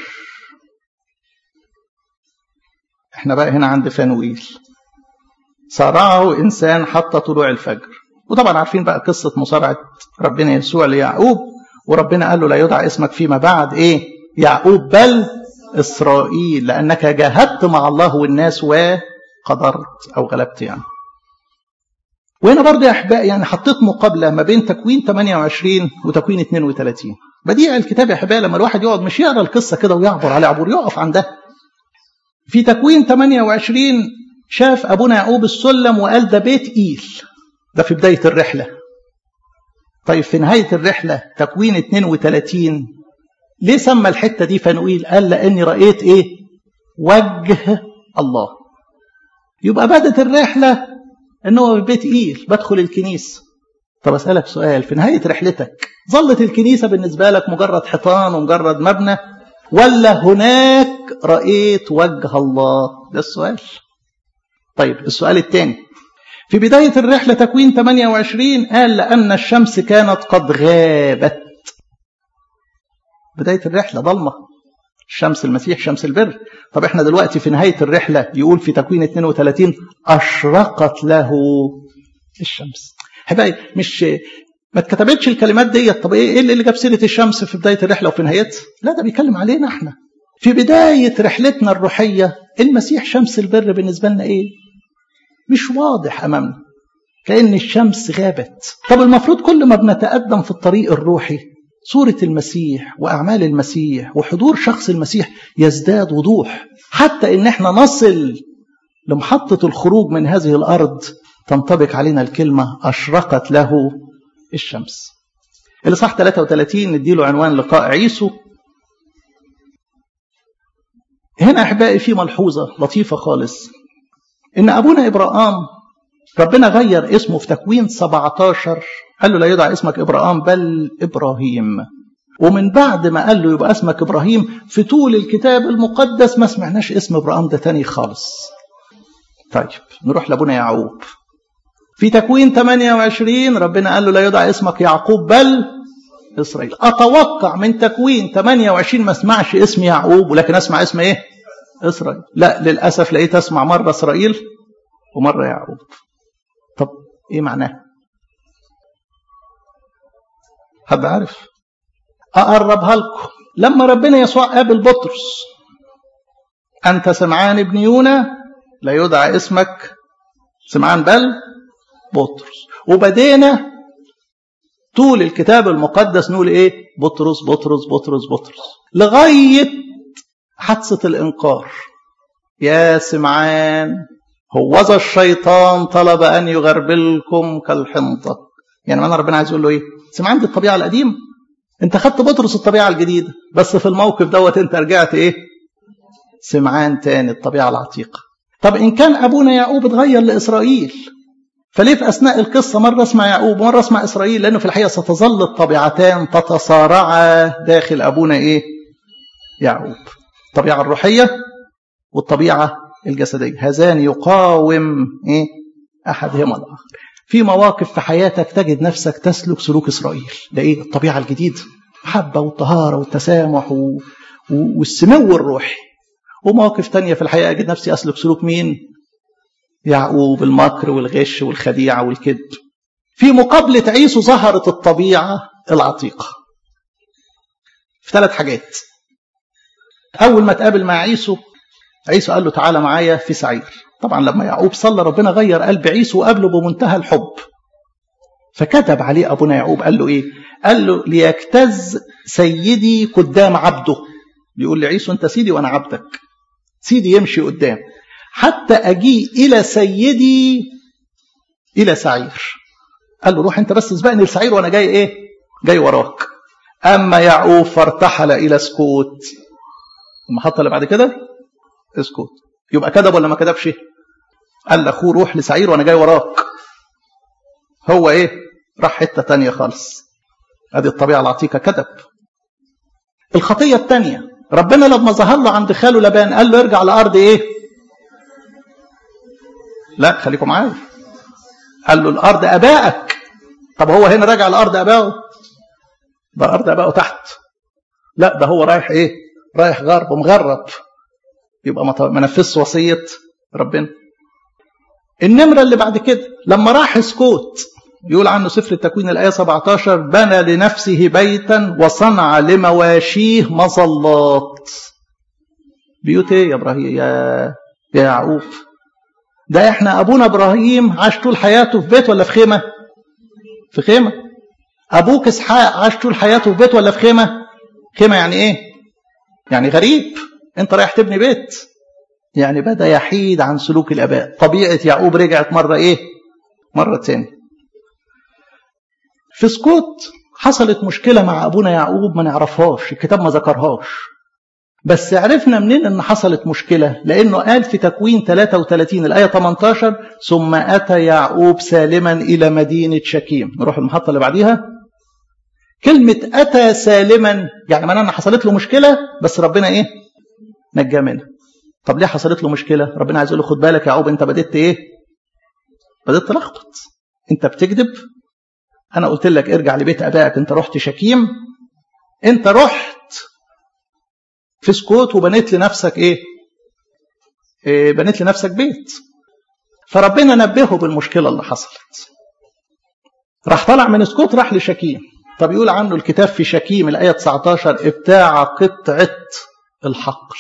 Speaker 1: احنا بقى هنا عند فانوئيل صارعه إنسان حتى طلوع الفجر وطبعا عارفين بقى قصة مصارعة ربنا يسوع ليعقوب وربنا قال له لا يدعى اسمك فيما بعد إيه يعقوب بل إسرائيل لأنك جاهدت مع الله والناس وقدرت أو غلبت يعني وهنا برضه يا احبائي يعني حطيت مقابله ما بين تكوين 28 وتكوين 32 بديع الكتاب يا احبائي لما الواحد يقعد مش يقرا القصه كده ويعبر على عبور يقف عندها في تكوين 28 شاف ابونا يعقوب السلم وقال ده بيت ايل ده في بدايه الرحله طيب في نهايه الرحله تكوين 32 ليه سمى الحته دي فنويل قال لاني رايت ايه وجه الله يبقى بدت الرحله ان هو بيت ايل بدخل الكنيسه طب اسالك سؤال في نهايه رحلتك ظلت الكنيسه بالنسبه لك مجرد حيطان ومجرد مبنى ولا هناك رايت وجه الله ده السؤال طيب السؤال الثاني في بدايه الرحله تكوين 28 قال لان الشمس كانت قد غابت بدايه الرحله ضلمه الشمس المسيح شمس البر طب احنا دلوقتي في نهاية الرحلة يقول في تكوين 32 أشرقت له الشمس حبايبي مش ما اتكتبتش الكلمات ديت طب ايه اللي جاب سيرة الشمس في بداية الرحلة وفي نهايتها لا ده بيتكلم علينا احنا في بداية رحلتنا الروحية المسيح شمس البر بالنسبة لنا ايه مش واضح أمامنا كأن الشمس غابت طب المفروض كل ما بنتقدم في الطريق الروحي صورة المسيح وأعمال المسيح وحضور شخص المسيح يزداد وضوح حتى إن احنا نصل لمحطة الخروج من هذه الأرض تنطبق علينا الكلمة أشرقت له الشمس الإصحاح 33 نديله عنوان لقاء عيسو هنا أحبائي في ملحوظة لطيفة خالص إن أبونا إبراهام ربنا غير اسمه في تكوين 17 قال له لا يدعى اسمك إبراهام بل إبراهيم ومن بعد ما قال له يبقى اسمك إبراهيم في طول الكتاب المقدس ما سمعناش اسم إبراهام ده تاني خالص طيب نروح لابونا يعقوب في تكوين 28 ربنا قال له لا يدعى اسمك يعقوب بل إسرائيل أتوقع من تكوين 28 ما اسمعش اسم يعقوب ولكن أسمع اسم إيه إسرائيل لا للأسف لقيت أسمع مرة إسرائيل ومرة يعقوب طب إيه معناه حد عارف أقربها لكم لما ربنا يسوع قابل بطرس أنت سمعان ابن يونا لا يدعى اسمك سمعان بل بطرس وبدينا طول الكتاب المقدس نقول ايه بطرس بطرس بطرس بطرس لغاية حادثة الإنكار يا سمعان هوذا الشيطان طلب أن يغربلكم كالحنطة يعني معنى ربنا عايز يقول له ايه سمعان دي الطبيعة القديمة انت خدت بطرس الطبيعة الجديدة بس في الموقف دوت انت رجعت ايه سمعان تاني الطبيعة العتيقة طب إن كان أبونا يعقوب اتغير لإسرائيل فليه في أثناء القصة مرة اسمع يعقوب ومرة اسمع إسرائيل لأنه في الحقيقة ستظل الطبيعتان تتصارعا داخل أبونا إيه يعقوب الطبيعة الروحية والطبيعة الجسدية هذان يقاوم إيه أحدهما الآخر في مواقف في حياتك تجد نفسك تسلك سلوك إسرائيل ده إيه الطبيعة الجديدة محبة والطهارة والتسامح و... والسمو الروحي ومواقف تانية في الحياة أجد نفسي أسلك سلوك مين يعقوب المكر والغش والخديعة والكذب في مقابلة عيسو ظهرت الطبيعة العتيقة في ثلاث حاجات أول ما تقابل مع عيسو عيسو قال له تعالى معايا في سعير طبعا لما يعقوب صلى ربنا غير قلب عيسو وقابله بمنتهى الحب فكتب عليه أبونا يعقوب قال له إيه قال له ليجتز سيدي قدام عبده يقول لعيسو أنت سيدي وأنا عبدك سيدي يمشي قدام حتى أجي إلى سيدي إلى سعير قال له روح أنت بس اسبقني لسعير وأنا جاي إيه جاي وراك أما يعقوب فارتحل إلى سكوت المحطة اللي بعد كده اسكت يبقى كذب ولا ما كذبش قال لاخوه روح لسعير وانا جاي وراك هو ايه راح حته تانية خالص ادي الطبيعه العتيقه كذب الخطيه الثانيه ربنا لما ظهر له عند خاله لبان قال له ارجع لارض ايه لا خليكم معايا قال له الارض ابائك طب هو هنا راجع لارض ابائه ده ارض ابائه تحت لا ده هو رايح ايه رايح غرب مغرب يبقى ما نفذش وصيه ربنا النمره اللي بعد كده لما راح سكوت يقول عنه سفر التكوين الايه 17 بنى لنفسه بيتا وصنع لمواشيه مظلات بيوت ايه يا ابراهيم يا يا يعقوب ده احنا ابونا ابراهيم عاش طول حياته في بيت ولا في خيمه في خيمه ابوك اسحاق عاش طول حياته في بيت ولا في خيمه خيمه يعني ايه يعني غريب انت رايح تبني بيت يعني بدا يحيد عن سلوك الاباء طبيعه يعقوب رجعت مره ايه مره تاني في سكوت حصلت مشكله مع ابونا يعقوب ما نعرفهاش الكتاب ما ذكرهاش بس عرفنا منين ان حصلت مشكله لانه قال في تكوين 33 الايه 18 ثم اتى يعقوب سالما الى مدينه شكيم نروح المحطه اللي بعديها كلمه اتى سالما يعني معناها ان حصلت له مشكله بس ربنا ايه نجاه منها طب ليه حصلت له مشكله ربنا عايز يقول له خد بالك يا يعقوب انت بديت ايه بديت تلخبط انت بتكذب انا قلت لك ارجع لبيت ابائك انت رحت شكيم انت رحت في سكوت وبنيت لنفسك ايه, إيه بنيت لنفسك بيت فربنا نبهه بالمشكله اللي حصلت راح طلع من سكوت راح لشكيم طب يقول عنه الكتاب في شكيم الايه 19 ابتاع قطعه الحقل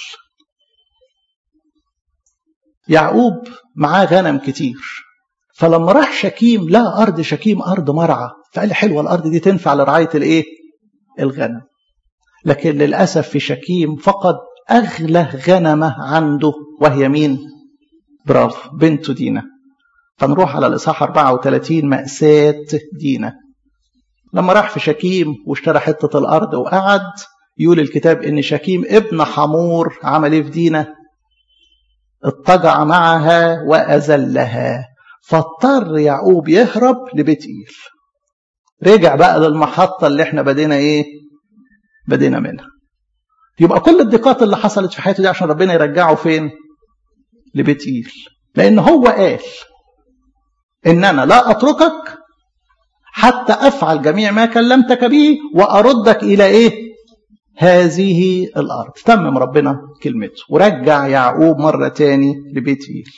Speaker 1: يعقوب معاه غنم كتير فلما راح شكيم لقى ارض شكيم ارض مرعى فقال حلوه الارض دي تنفع لرعايه الايه الغنم لكن للاسف في شكيم فقد اغلى غنمه عنده وهي مين برافو بنته دينا فنروح على الاصحاح 34 ماساه دينا لما راح في شكيم واشترى حته الارض وقعد يقول الكتاب ان شكيم ابن حمور عمل ايه في دينا اضطجع معها واذلها فاضطر يعقوب يهرب لبيت ايل رجع بقى للمحطة اللي احنا بدينا ايه بدينا منها يبقى كل الضيقات اللي حصلت في حياته دي عشان ربنا يرجعه فين لبيت ايل لان هو قال ان انا لا اتركك حتى افعل جميع ما كلمتك به واردك الى ايه هذه الارض تمم ربنا كلمته ورجع يعقوب مره تاني لبيت ايل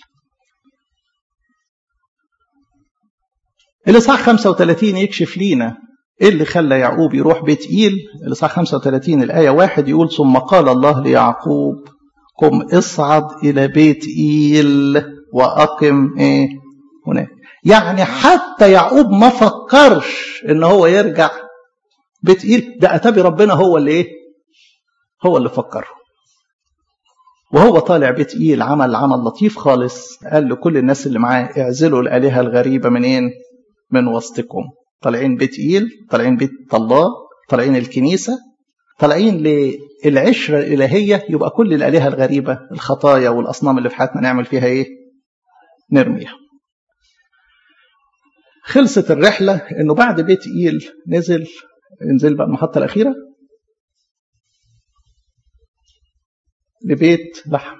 Speaker 1: الإصحاح 35 يكشف لينا إيه اللي خلى يعقوب يروح بيت إيل الإصحاح 35 الآية واحد يقول ثم قال الله ليعقوب قم اصعد إلى بيت إيل وأقم إيه هناك يعني حتى يعقوب ما فكرش إن هو يرجع بيت إيل ده أتابي ربنا هو اللي إيه هو اللي فكره وهو طالع بيت إيل عمل عمل لطيف خالص قال لكل الناس اللي معاه اعزلوا الآلهة الغريبة منين من وسطكم طالعين بيت إيل طالعين بيت الله طالعين الكنيسة طالعين للعشرة الإلهية يبقى كل الآلهة الغريبة الخطايا والأصنام اللي في حياتنا نعمل فيها إيه نرميها خلصت الرحلة إنه بعد بيت إيل نزل نزل بقى المحطة الأخيرة لبيت لحم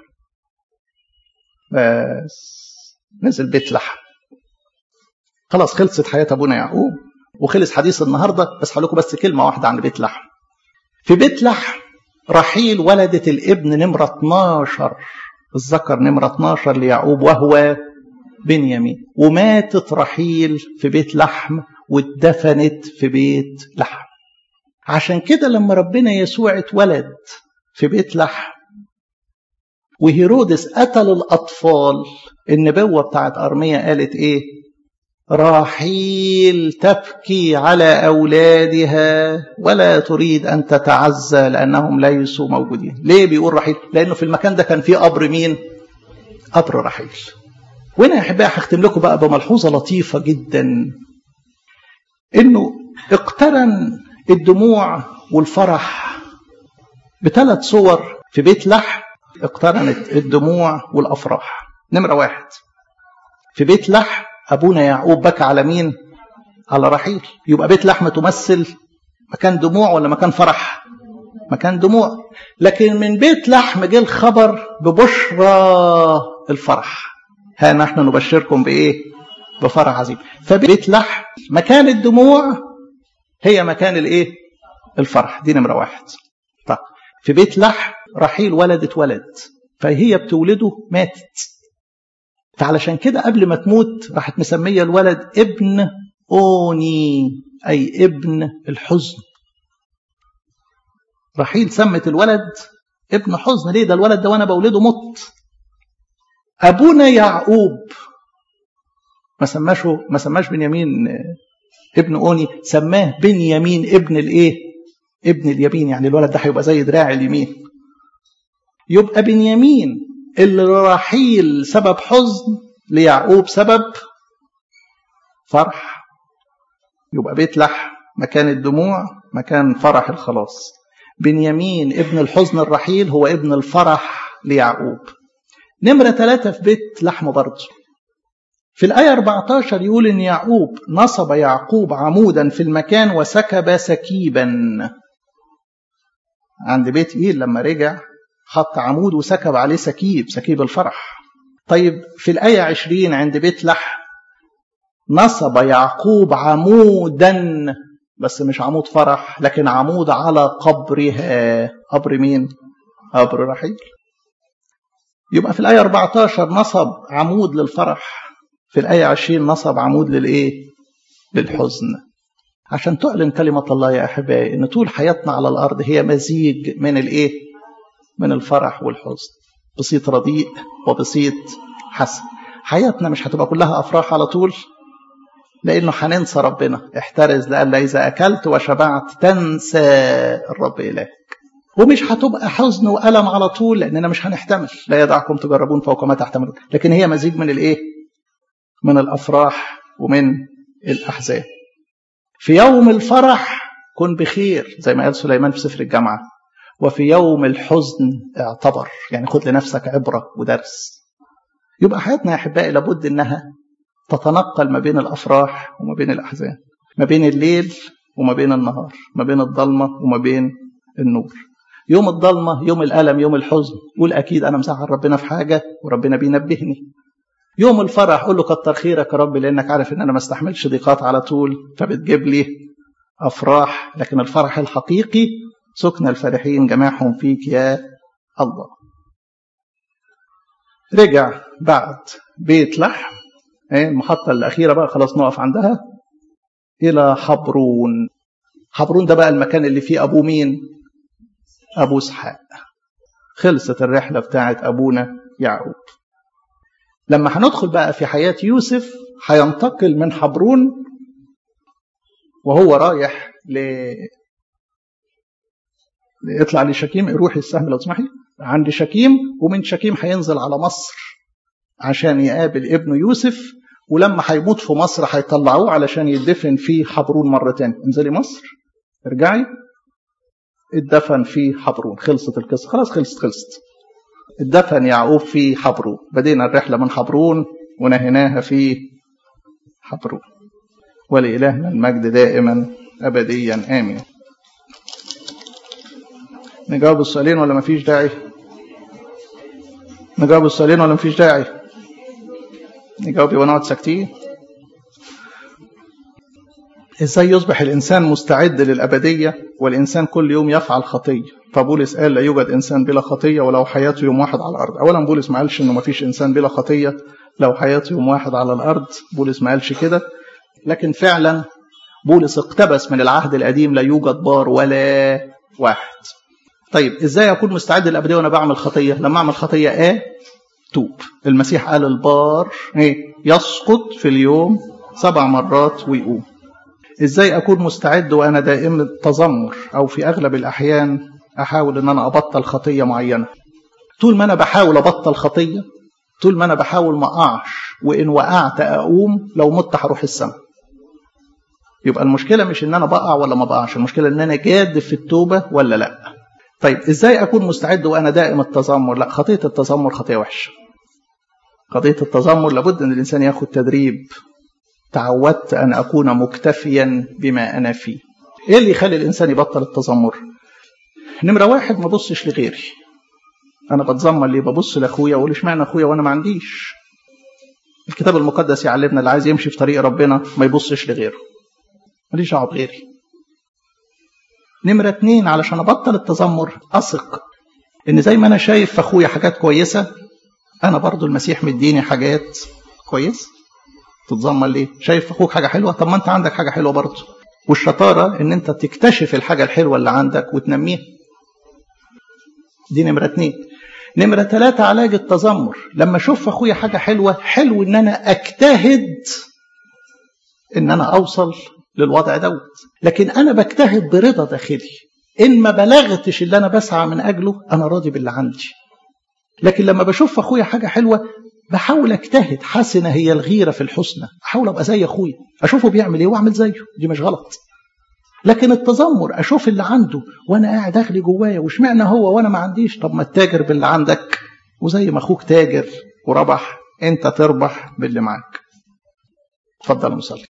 Speaker 1: بس نزل بيت لحم خلاص خلصت حياة أبونا يعقوب وخلص حديث النهاردة بس هقول لكم بس كلمة واحدة عن بيت لحم في بيت لحم رحيل ولدت الابن نمرة 12 الذكر نمرة 12 ليعقوب وهو بنيامين وماتت رحيل في بيت لحم واتدفنت في بيت لحم عشان كده لما ربنا يسوع اتولد في بيت لحم وهيرودس قتل الأطفال النبوة بتاعت أرمية قالت إيه راحيل تبكي على أولادها ولا تريد أن تتعزى لأنهم ليسوا موجودين ليه بيقول رحيل لأنه في المكان ده كان فيه قبر مين قبر رحيل وهنا يا أحبائي هختم لكم بقى بملحوظة لطيفة جدا إنه اقترن الدموع والفرح بثلاث صور في بيت لحم اقترنت الدموع والافراح نمره واحد في بيت لحم ابونا يعقوب بكى على مين على رحيل يبقى بيت لحم تمثل مكان دموع ولا مكان فرح مكان دموع لكن من بيت لحم جه الخبر ببشرى الفرح ها نحن نبشركم بايه بفرح عظيم فبيت لحم مكان الدموع هي مكان الايه الفرح دي نمره واحد طب في بيت لحم رحيل ولدت ولد فهي بتولده ماتت فعلشان كده قبل ما تموت راحت مسمية الولد ابن أوني أي ابن الحزن رحيل سمت الولد ابن حزن ليه ده الولد ده وانا بولده مت ابونا يعقوب ما سماش ما سماش بنيامين ابن اوني سماه بنيامين ابن الايه ابن اليمين يعني الولد ده هيبقى زي دراع اليمين يبقى بنيامين اللي رحيل سبب حزن ليعقوب سبب فرح يبقى بيت لحم مكان الدموع مكان فرح الخلاص بنيامين ابن الحزن الرحيل هو ابن الفرح ليعقوب نمرة ثلاثة في بيت لحم برضه في الآية 14 يقول إن يعقوب نصب يعقوب عمودا في المكان وسكب سكيبا عند بيت إيل لما رجع حط عمود وسكب عليه سكيب سكيب الفرح طيب في الآية 20 عند بيت لحم نصب يعقوب عمودا بس مش عمود فرح لكن عمود على قبرها قبر مين قبر رحيل يبقى في الآية 14 نصب عمود للفرح في الآية 20 نصب عمود للإيه للحزن عشان تعلن كلمة الله يا أحبائي إن طول حياتنا على الأرض هي مزيج من الإيه من الفرح والحزن بسيط رديء وبسيط حسن حياتنا مش هتبقى كلها أفراح على طول لأنه هننسى ربنا احترز لألا إذا أكلت وشبعت تنسى الرب إلهك ومش هتبقى حزن وألم على طول لأننا مش هنحتمل لا يدعكم تجربون فوق ما تحتملون لكن هي مزيج من الإيه من الأفراح ومن الأحزان في يوم الفرح كن بخير زي ما قال سليمان في سفر الجامعة وفي يوم الحزن اعتبر يعني خد لنفسك عبرة ودرس يبقى حياتنا يا أحبائي لابد إنها تتنقل ما بين الافراح وما بين الاحزان ما بين الليل وما بين النهار ما بين الضلمه وما بين النور يوم الضلمه يوم الالم يوم الحزن قول اكيد انا مسهل ربنا في حاجه وربنا بينبهني يوم الفرح قول له كتر خيرك يا رب لانك عارف ان انا ما استحملش ضيقات على طول فبتجيب لي افراح لكن الفرح الحقيقي سكن الفرحين جماعهم فيك يا الله رجع بعد بيت لحم المحطة الأخيرة بقى خلاص نقف عندها إلى حبرون حبرون ده بقى المكان اللي فيه أبو مين أبو إسحاق خلصت الرحلة بتاعت أبونا يعقوب لما هندخل بقى في حياة يوسف هينتقل من حبرون وهو رايح ل يطلع لشكيم روح السهم لو تسمحي عند شكيم ومن شكيم هينزل على مصر عشان يقابل ابنه يوسف ولما هيموت في مصر هيطلعوه علشان يدفن في حبرون مرة تانية انزلي مصر ارجعي اتدفن في حبرون خلصت القصة خلاص خلصت خلصت اتدفن يعقوب في حبرون بدينا الرحلة من حبرون ونهيناها في حبرون ولإلهنا المجد دائما أبديا آمين نجاوب السؤالين ولا مفيش داعي نجاوب السؤالين ولا مفيش داعي نجاوب ونقعد ساكتين ازاي يصبح الانسان مستعد للابديه والانسان كل يوم يفعل خطيه فبولس قال لا يوجد انسان بلا خطيه ولو حياته يوم واحد على الارض اولا بولس ما قالش انه ما فيش انسان بلا خطيه لو حياته يوم واحد على الارض بولس ما قالش كده لكن فعلا بولس اقتبس من العهد القديم لا يوجد بار ولا واحد طيب ازاي اكون مستعد للابديه وانا بعمل خطيه لما اعمل خطيه ايه توب المسيح قال البار ايه يسقط في اليوم سبع مرات ويقوم ازاي اكون مستعد وانا دائم التذمر او في اغلب الاحيان احاول ان انا ابطل خطيه معينه طول ما انا بحاول ابطل خطيه طول ما انا بحاول ما اقعش وان وقعت اقوم لو مت هروح السماء يبقى المشكله مش ان انا بقع ولا ما بقعش المشكله ان انا جاد في التوبه ولا لا طيب ازاي اكون مستعد وانا دائم التذمر لا خطيه التذمر خطيه وحشه قضيه التذمر لابد ان الانسان ياخد تدريب تعودت ان اكون مكتفيا بما انا فيه ايه اللي يخلي الانسان يبطل التذمر نمره واحد ما بصش لغيري انا بتذمر ليه ببص لاخويا واقول اشمعنى اخويا وانا ما عنديش الكتاب المقدس يعلمنا اللي عايز يمشي في طريق ربنا ما يبصش لغيره ماليش دعوه بغيري نمرة اتنين علشان أبطل التذمر أثق إن زي ما أنا شايف في أخويا حاجات كويسة أنا برضو المسيح مديني حاجات كويسة تتذمر ليه؟ شايف في أخوك حاجة حلوة طب ما أنت عندك حاجة حلوة برضو والشطارة إن أنت تكتشف الحاجة الحلوة اللي عندك وتنميها دي نمرة اتنين نمرة ثلاثة علاج التذمر لما أشوف أخويا حاجة حلوة حلو إن أنا أجتهد إن أنا أوصل للوضع دوت لكن أنا بجتهد برضا داخلي إن ما بلغتش اللي أنا بسعى من أجله أنا راضي باللي عندي لكن لما بشوف أخويا حاجة حلوة بحاول أجتهد حسنة هي الغيرة في الحسنى أحاول أبقى زي أخويا أشوفه بيعمل إيه وأعمل زيه دي مش غلط لكن التذمر اشوف اللي عنده وانا قاعد اغلي جوايا واشمعنى هو وانا ما عنديش طب ما تتاجر باللي عندك وزي ما اخوك تاجر وربح انت تربح باللي معاك اتفضل نصلي